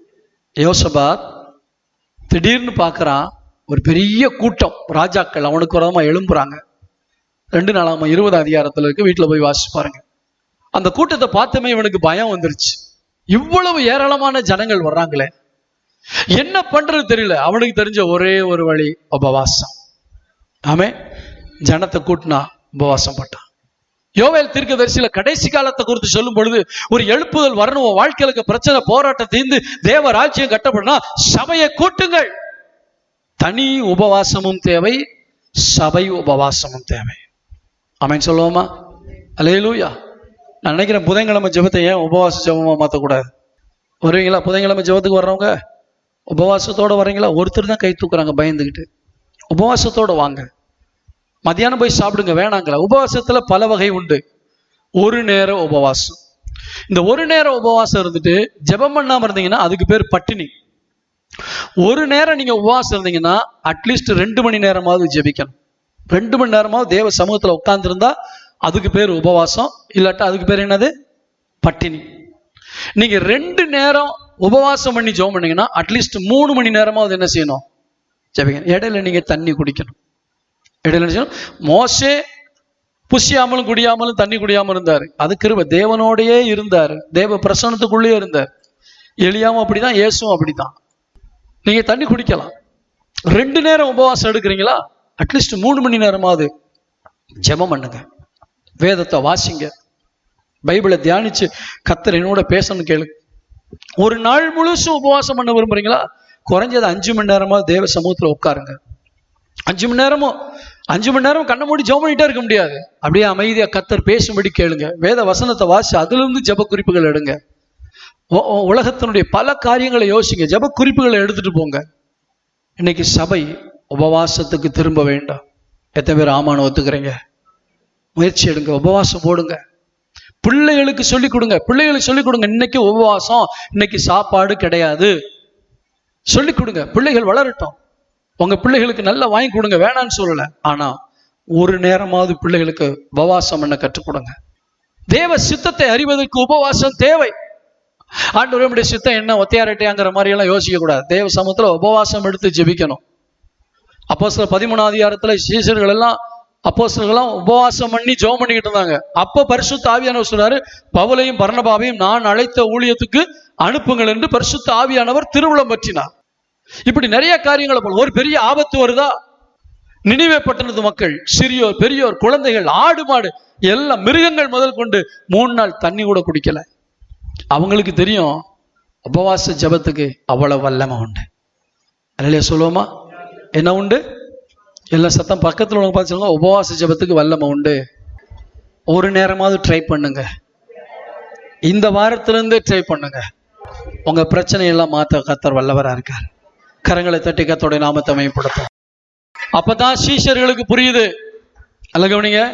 யோசபாத் திடீர்னு பார்க்கறான் ஒரு பெரிய கூட்டம் ராஜாக்கள் அவனுக்கு விரோதமா எழும்புறாங்க ரெண்டு நாளாம இருபது அதிகாரத்துல இருக்கு வீட்டுல போய் வாசிச்சு பாருங்க அந்த கூட்டத்தை பார்த்தமே இவனுக்கு பயம் வந்துருச்சு இவ்வளவு ஏராளமான ஜனங்கள் வர்றாங்களே என்ன பண்றது தெரியல அவனுக்கு தெரிஞ்ச ஒரே ஒரு வழி உபவாசம் ஆமே ஜனத்தை கூட்டினா உபவாசம் பட்டான் யோவேல் தீர்க்கதரிசியில கடைசி காலத்தை குறித்து சொல்லும் பொழுது ஒரு எழுப்புதல் வரணும் உன் வாழ்க்கையில இருக்க பிரச்சனை போராட்டம் தீர்ந்து தேவ ராஜ்யம் கட்டப்படனா சபையை கூட்டுங்கள் தனி உபவாசமும் தேவை சபை உபவாசமும் தேவை ஆமென் சொல்லுவோமா அலேலூயா நான் நினைக்கிறேன் புதன்கிழமை ஜெபத்தை ஏன் உபவாச ஜெபமா மாற்றக்கூடாது வருவீங்களா புதன்கிழமை ஜெபத்துக்கு வர்றவங்க உபவாசத்தோட வர்றீங்களா ஒருத்தர் தான் கை தூக்குறாங்க பயந்துக்கிட்டு உபவாசத்தோட வாங்க மத்தியானம் போய் சாப்பிடுங்க வேணாங்களா உபவாசத்துல பல வகை உண்டு ஒரு நேரம் உபவாசம் இந்த ஒரு நேரம் உபவாசம் இருந்துட்டு ஜெபம் பண்ணாம இருந்தீங்கன்னா அதுக்கு பேர் பட்டினி ஒரு நேரம் நீங்க உபவாசம் இருந்தீங்கன்னா அட்லீஸ்ட் ரெண்டு மணி நேரமாவது ஜெபிக்கணும் ரெண்டு மணி நேரமாவது தேவ சமூகத்துல உட்கார்ந்திருந்தா அதுக்கு பேர் உபவாசம் இல்லாட்டா அதுக்கு பேர் என்னது பட்டினி நீங்க ரெண்டு நேரம் உபவாசம் பண்ணி ஜெபம் பண்ணீங்கன்னா அட்லீஸ்ட் மூணு மணி நேரமாவது என்ன செய்யணும் ஜெபிக்கணும் இடையில நீங்க தண்ணி குடிக்கணும் இடையில என்ன செய்யணும் மோசே புசியாமலும் குடியாமலும் தண்ணி குடியாமலும் இருந்தார் அது கிருபை தேவனோடையே இருந்தார் தேவ பிரசன்னத்துக்குள்ளேயே இருந்தார் எளியாவும் அப்படிதான் இயேசுவும் அப்படிதான் நீங்க தண்ணி குடிக்கலாம் ரெண்டு நேரம் உபவாசம் எடுக்கிறீங்களா அட்லீஸ்ட் மூணு மணி நேரமாவது ஜெபம் பண்ணுங்க வேதத்தை வாசிங்க பைபிளை தியானிச்சு கத்தர் என்னோட பேசணும் கேளு ஒரு நாள் முழுசும் உபவாசம் பண்ண விரும்புறீங்களா குறைஞ்சது அஞ்சு மணி நேரமாவது தேவ சமூகத்துல உட்காருங்க அஞ்சு மணி நேரமும் அஞ்சு மணி நேரம் கண்ணை மூடி ஜெபம் பண்ணிட்டே இருக்க முடியாது அப்படியே அமைதியா கத்தர் பேசும்படி கேளுங்க வேத வசனத்தை வாசி அதுல இருந்து ஜெப குறிப்புகள் எடுங்க உ- உ- உலகத்தினுடைய பல காரியங்களை யோசிங்க ஜெப குறிப்புகளை எடுத்துட்டு போங்க இன்னைக்கு சபை உபவாசத்துக்கு திரும்ப வேண்டாம் எத்தனை பேர் ஆமான்னு ஒத்துக்கிறீங்க முயற்சி எடுங்க உபவாசம் போடுங்க பிள்ளைகளுக்கு சொல்லிக் கொடுங்க பிள்ளைகளுக்கு சொல்லிக் கொடுங்க இன்னைக்கு உபவாசம் இன்னைக்கு சாப்பாடு கிடையாது சொல்லிக் கொடுங்க பிள்ளைகள் வளரட்டும் உங்க பிள்ளைகளுக்கு நல்லா வாங்கி கொடுங்க வேணான்னு சொல்லல ஆனா ஒரு நேரமாவது பிள்ளைகளுக்கு உபவாசம் பண்ண கற்றுக் கொடுங்க தேவ சித்தத்தை அறிவதற்கு உபவாசம் தேவை ஆண்டவரே உடைய சித்தம் என்ன ஒத்தையாரட்டையாங்கிற மாதிரி எல்லாம் யோசிக்க கூடாது தேவ சமூகத்துல உபவாசம் எடுத்து ஜெபிக்கணும் அப்போ சில பதிமூணாம் அதிகாரத்துல சீசர்கள் எல்லாம் அப்போ உபவாசம் பண்ணி ஜெபம் பண்ணிக்கிட்டு இருந்தாங்க அப்போ பரிசுத்த ஆவியானவர் சொல்றாரு பவுலையும் பர்ணபாவையும் நான் அழைத்த ஊழியத்துக்கு அனுப்புங்கள் என்று பரிசுத்த ஆவியானவர் திருவுளம் பற்றினார் இப்படி நிறைய காரியங்களை போல ஒரு பெரிய ஆபத்து வருதா நினைவே பட்டணத்து மக்கள் சிறியோர் பெரியோர் குழந்தைகள் ஆடு மாடு எல்லாம் மிருகங்கள் முதல் கொண்டு மூணு நாள் தண்ணி கூட குடிக்கல அவங்களுக்கு தெரியும் உபவாச ஜபத்துக்கு அவ்வளவு வல்லமை உண்டு அல்லையா சொல்லுவோமா என்ன உண்டு எல்லா சத்தம் பக்கத்தில் உள்ளவங்க பார்த்து சொல்லுங்க உபவாச ஜபத்துக்கு வல்லமை உண்டு ஒரு நேரமாவது ட்ரை பண்ணுங்க இந்த வாரத்திலிருந்தே ட்ரை பண்ணுங்க உங்க பிரச்சனையெல்லாம் மாத்த கத்தர் வல்லவரா இருக்கார் கரங்களை தட்டி கத்தோட நாமத்தை மேம்படுத்தும் அப்பதான் சீஷர்களுக்கு புரியுது அல்ல கவனிங்க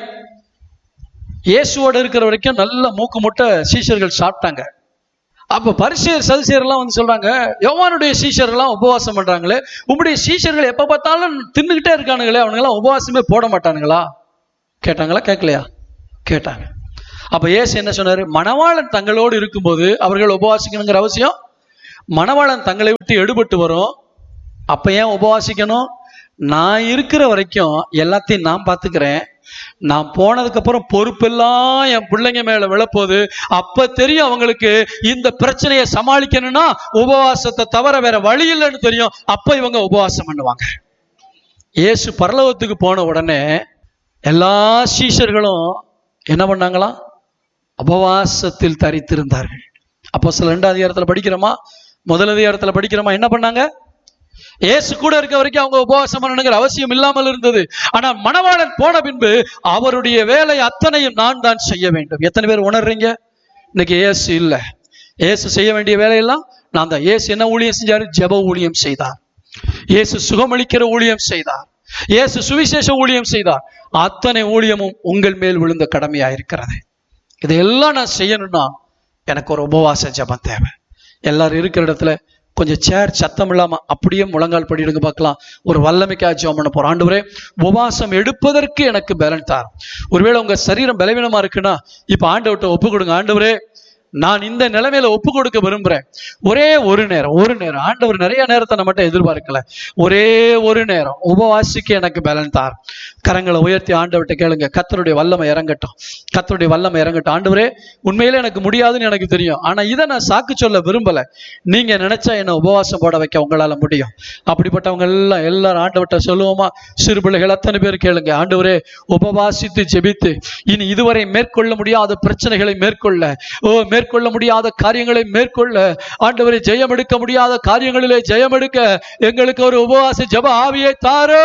இயேசுவோட இருக்கிற வரைக்கும் நல்ல மூக்கு முட்டை சீஷர்கள் சாப்பிட்டாங்க அப்ப பரிசேர் சதுசேரெல்லாம் வந்து சொல்றாங்க யோவானுடைய சீஷர்கள்லாம் உபவாசம் பண்றாங்களே உங்களுடைய சீஷர்கள் எப்ப பார்த்தாலும் தின்னுகிட்டே இருக்கானுங்களே அவனுங்கெல்லாம் உபவாசமே போட மாட்டானுங்களா கேட்டாங்களா கேட்கலையா கேட்டாங்க அப்ப இயேசு என்ன சொன்னாரு மணவாளன் தங்களோடு இருக்கும்போது அவர்கள் உபவாசிக்கணுங்கிற அவசியம் மணவாளன் தங்களை விட்டு எடுபட்டு வரும் அப்ப ஏன் உபவாசிக்கணும் நான் இருக்கிற வரைக்கும் எல்லாத்தையும் நான் பார்த்துக்கிறேன் நான் போனதுக்கு அப்புறம் பொறுப்பெல்லாம் என் பிள்ளைங்க மேல விழப்போகுது அப்ப தெரியும் அவங்களுக்கு இந்த பிரச்சனையை சமாளிக்கணும்னா உபவாசத்தை தவிர வேற வழி இல்லைன்னு தெரியும் அப்ப இவங்க உபவாசம் பண்ணுவாங்க இயேசு பரலோகத்துக்கு போன உடனே எல்லா சீஷர்களும் என்ன பண்ணாங்களாம் உபவாசத்தில் தரித்திருந்தார்கள் அப்போ சில ரெண்டாவது அதிகாரத்துல படிக்கிறோமா முதல் அதிகாரத்துல படிக்கிறோமா என்ன பண்ணாங்க இயேசு கூட இருக்க வரைக்கும் அவங்க உபவாசம் பண்ணணுங்கிற அவசியம் இல்லாமல் இருந்தது ஆனா மணவாளன் போன பின்பு அவருடைய வேலை அத்தனையும் நான் தான் செய்ய வேண்டும் எத்தனை பேர் உணர்றீங்க இன்னைக்கு இயேசு இல்ல இயேசு செய்ய வேண்டிய வேலையெல்லாம் நான் தான் இயேசு என்ன ஊழியம் செஞ்சாரு ஜெப ஊழியம் செய்தார் இயேசு சுகமளிக்கிற ஊழியம் செய்தார் இயேசு சுவிசேஷ ஊழியம் செய்தார் அத்தனை ஊழியமும் உங்கள் மேல் விழுந்த கடமையா இருக்கிறது இதையெல்லாம் நான் செய்யணும்னா எனக்கு ஒரு உபவாச ஜெபம் தேவை எல்லாரும் இருக்கிற இடத்துல கொஞ்சம் சேர் சத்தம் இல்லாம அப்படியே முழங்கால் படிடுங்க பார்க்கலாம் ஒரு வல்லமைக்கா ஜெபம் பண்ண போறோம் ஆண்டவரே உபவாசம் எடுப்பதற்கு எனக்கு பலன் தார் ஒருவேளை உங்க சரீரம் பலவீனமா இருக்குன்னா இப்ப ஆண்டவர்கிட்ட ஒப்பு கொடுங்க ஆண்டவரே நான் இந்த நிலைமையில ஒப்பு கொடுக்க விரும்புறேன் ஒரே ஒரு நேரம் ஒரு நேரம் ஆண்டவர் நிறைய நேரத்தை நம்மகிட்ட எதிர்பார்க்கல ஒரே ஒரு நேரம் உபவாசிக்க எனக்கு பலன் தார் கரங்களை உயர்த்தி ஆண்டவர்கிட்ட கேளுங்க கத்தருடைய வல்லமை இறங்கட்டும் கத்தருடைய வல்லமை இறங்கட்டும் ஆண்டவரே உண்மையிலே எனக்கு முடியாதுன்னு எனக்கு தெரியும் ஆனா இதை நான் சாக்கு சொல்ல விரும்பல நீங்க நினைச்சா என்ன உபவாசம் போட வைக்க உங்களால முடியும் அப்படிப்பட்டவங்க எல்லாம் எல்லாரும் ஆண்டவர்கிட்ட சொல்லுவோமா சிறு பிள்ளைகள் அத்தனை பேர் கேளுங்க ஆண்டவரே உபவாசித்து ஜெபித்து இனி இதுவரை மேற்கொள்ள முடியாத பிரச்சனைகளை மேற்கொள்ள ஓ மேற்கொள்ள முடியாத காரியங்களை மேற்கொள்ள ஆண்டவரை ஜெயம் எடுக்க முடியாத காரியங்களிலே ஜெயம் எடுக்க எங்களுக்கு ஒரு உபவாச ஜெப ஆவியை தாரோ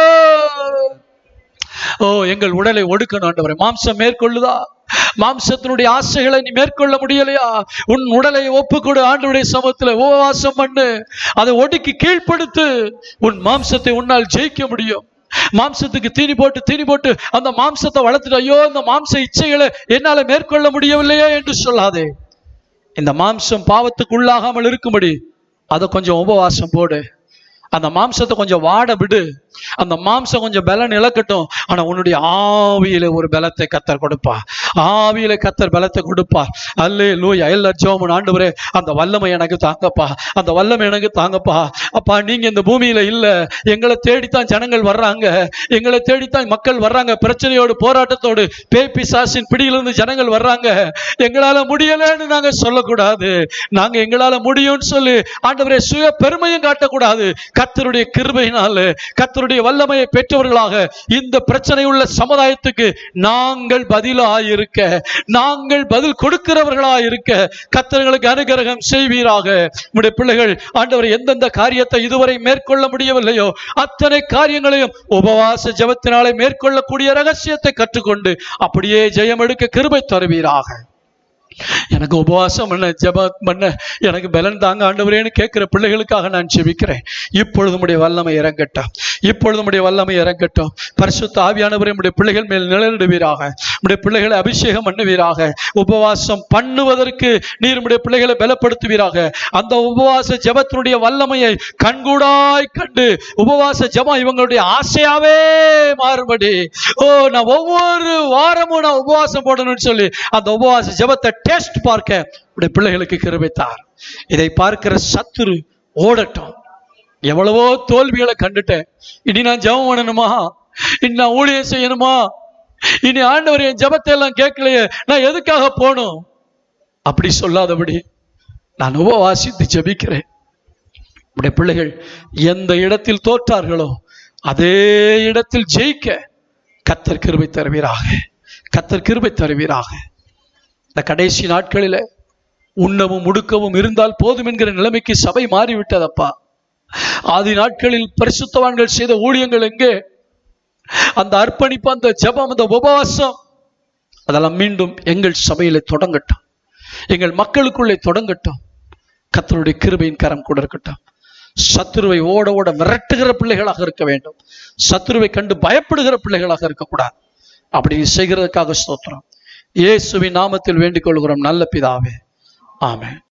ஓ எங்கள் உடலை ஒடுக்கணும் ஆண்டவரே மாம்சம் மேற்கொள்ளுதா மாம்சத்தினுடைய ஆசைகளை நீ மேற்கொள்ள முடியலையா உன் உடலை ஒப்புக்கொடு ஆண்டவருடைய சமத்துல உபவாசம் பண்ணு அதை ஒடுக்கி கீழ்ப்படுத்து உன் மாம்சத்தை உன்னால் ஜெயிக்க முடியும் மாம்சத்துக்கு தீனி போட்டு தீனி போட்டு அந்த மாம்சத்தை வளர்த்துட்டு ஐயோ இந்த மாம்ச இச்சைகளை என்னால மேற்கொள்ள முடியவில்லையே என்று சொல்லாதே இந்த மாம்சம் பாவத்துக்குள்ளாகாமல் இருக்கும்படி அதை கொஞ்சம் உபவாசம் போடு அந்த மாம்சத்தை கொஞ்சம் வாட விடு அந்த மாம்சம் கொஞ்சம் பலன் இழக்கட்டும் ஆனா உன்னுடைய ஆவியில ஒரு பலத்தை கத்தர் கொடுப்பா ஆவியில கத்தர் பலத்தை கொடுப்பா அல்லே லூயா எல்லா ஜோமன் ஆண்டவரே அந்த வல்லமை எனக்கு தாங்கப்பா அந்த வல்லமை எனக்கு தாங்கப்பா அப்பா நீங்க இந்த பூமியில இல்ல எங்களை தேடித்தான் ஜனங்கள் வர்றாங்க எங்களை தேடித்தான் மக்கள் வர்றாங்க பிரச்சனையோடு போராட்டத்தோடு பேய் பிசாசின் பிடியிலிருந்து ஜனங்கள் வர்றாங்க எங்களால முடியலன்னு நாங்க சொல்லக்கூடாது நாங்க எங்களால முடியும்னு சொல்லி ஆண்டவரே சுய பெருமையும் காட்டக்கூடாது கத்தருடைய கிருபையினால கத்தருடைய வல்லமையை பெற்றவர்களாக இந்த பிரச்சனை உள்ள சமுதாயத்துக்கு நாங்கள் பதிலாயிருக்க நாங்கள் பதில் கொடுக்கிறவர்களாயிருக்க கத்தர்களுக்கு அனுகிரகம் செய்வீராக உடைய பிள்ளைகள் ஆண்டவர் எந்தெந்த காரியத்தை இதுவரை மேற்கொள்ள முடியவில்லையோ அத்தனை காரியங்களையும் உபவாச ஜெபத்தினாலே மேற்கொள்ளக்கூடிய ரகசியத்தை கற்றுக்கொண்டு அப்படியே ஜெயம் எடுக்க கிருபை தருவீராக எனக்கு உபவாசம் பண்ண ஜெபம் பண்ண எனக்கு பலன் தாங்க ஆண்டவரேன்னு கேட்கிற பிள்ளைகளுக்காக நான் ஜெபிக்கிறேன் இப்பொழுது உடைய வல்லமை இறங்கட்டும் இப்பொழுது உடைய வல்லமை இறங்கட்டும் பரிசுத்த ஆவியானவரே உடைய பிள்ளைகள் மேல் நிழலிடுவீராக உடைய பிள்ளைகளை அபிஷேகம் பண்ணுவீராக உபவாசம் பண்ணுவதற்கு நீர் உடைய பிள்ளைகளை பலப்படுத்துவீராக அந்த உபவாச ஜெபத்தினுடைய வல்லமையை கண்கூடாய் கண்டு உபவாச ஜெபம் இவங்களுடைய ஆசையாவே மாறுபடி ஓ நான் ஒவ்வொரு வாரமும் நான் உபவாசம் போடணும்னு சொல்லி அந்த உபவாச ஜெபத்தை டெஸ்ட் பார்க்க உடைய பிள்ளைகளுக்கு கிருபைத்தார் இதை பார்க்கிற சத்துரு ஓடட்டும் எவ்வளவோ தோல்விகளை கண்டுட்டேன் இனி நான் ஜெபம் பண்ணணுமா இனி நான் ஊழியம் செய்யணுமா இனி ஆண்டவர் என் ஜெபத்தை எல்லாம் கேட்கலையே நான் எதுக்காக போகணும் அப்படி சொல்லாதபடி நான் உபவாசித்து ஜெபிக்கிறேன் உடைய பிள்ளைகள் எந்த இடத்தில் தோற்றார்களோ அதே இடத்தில் ஜெயிக்க கத்தர் கிருபை தருவீராக கத்தர் கிருபை தருவீராக இந்த கடைசி நாட்களில உண்ணவும் முடுக்கவும் இருந்தால் போதும் என்கிற நிலைமைக்கு சபை மாறிவிட்டதப்பா ஆதி நாட்களில் பரிசுத்தவான்கள் செய்த ஊழியங்கள் எங்கே அந்த அர்ப்பணிப்பு அந்த ஜெபம் அந்த உபவாசம் அதெல்லாம் மீண்டும் எங்கள் சபையிலே தொடங்கட்டும் எங்கள் மக்களுக்குள்ளே தொடங்கட்டும் கத்தருடைய கிருபையின் கரம் கூட இருக்கட்டும் சத்துருவை ஓட ஓட விரட்டுகிற பிள்ளைகளாக இருக்க வேண்டும் சத்துருவை கண்டு பயப்படுகிற பிள்ளைகளாக இருக்கக்கூடாது அப்படி செய்கிறதுக்காக ஸ்தோத்திரம் இயேசுவின் நாமத்தில் வேண்டிக் கொள்கிறோம் நல்ல பிதாவே ஆமென்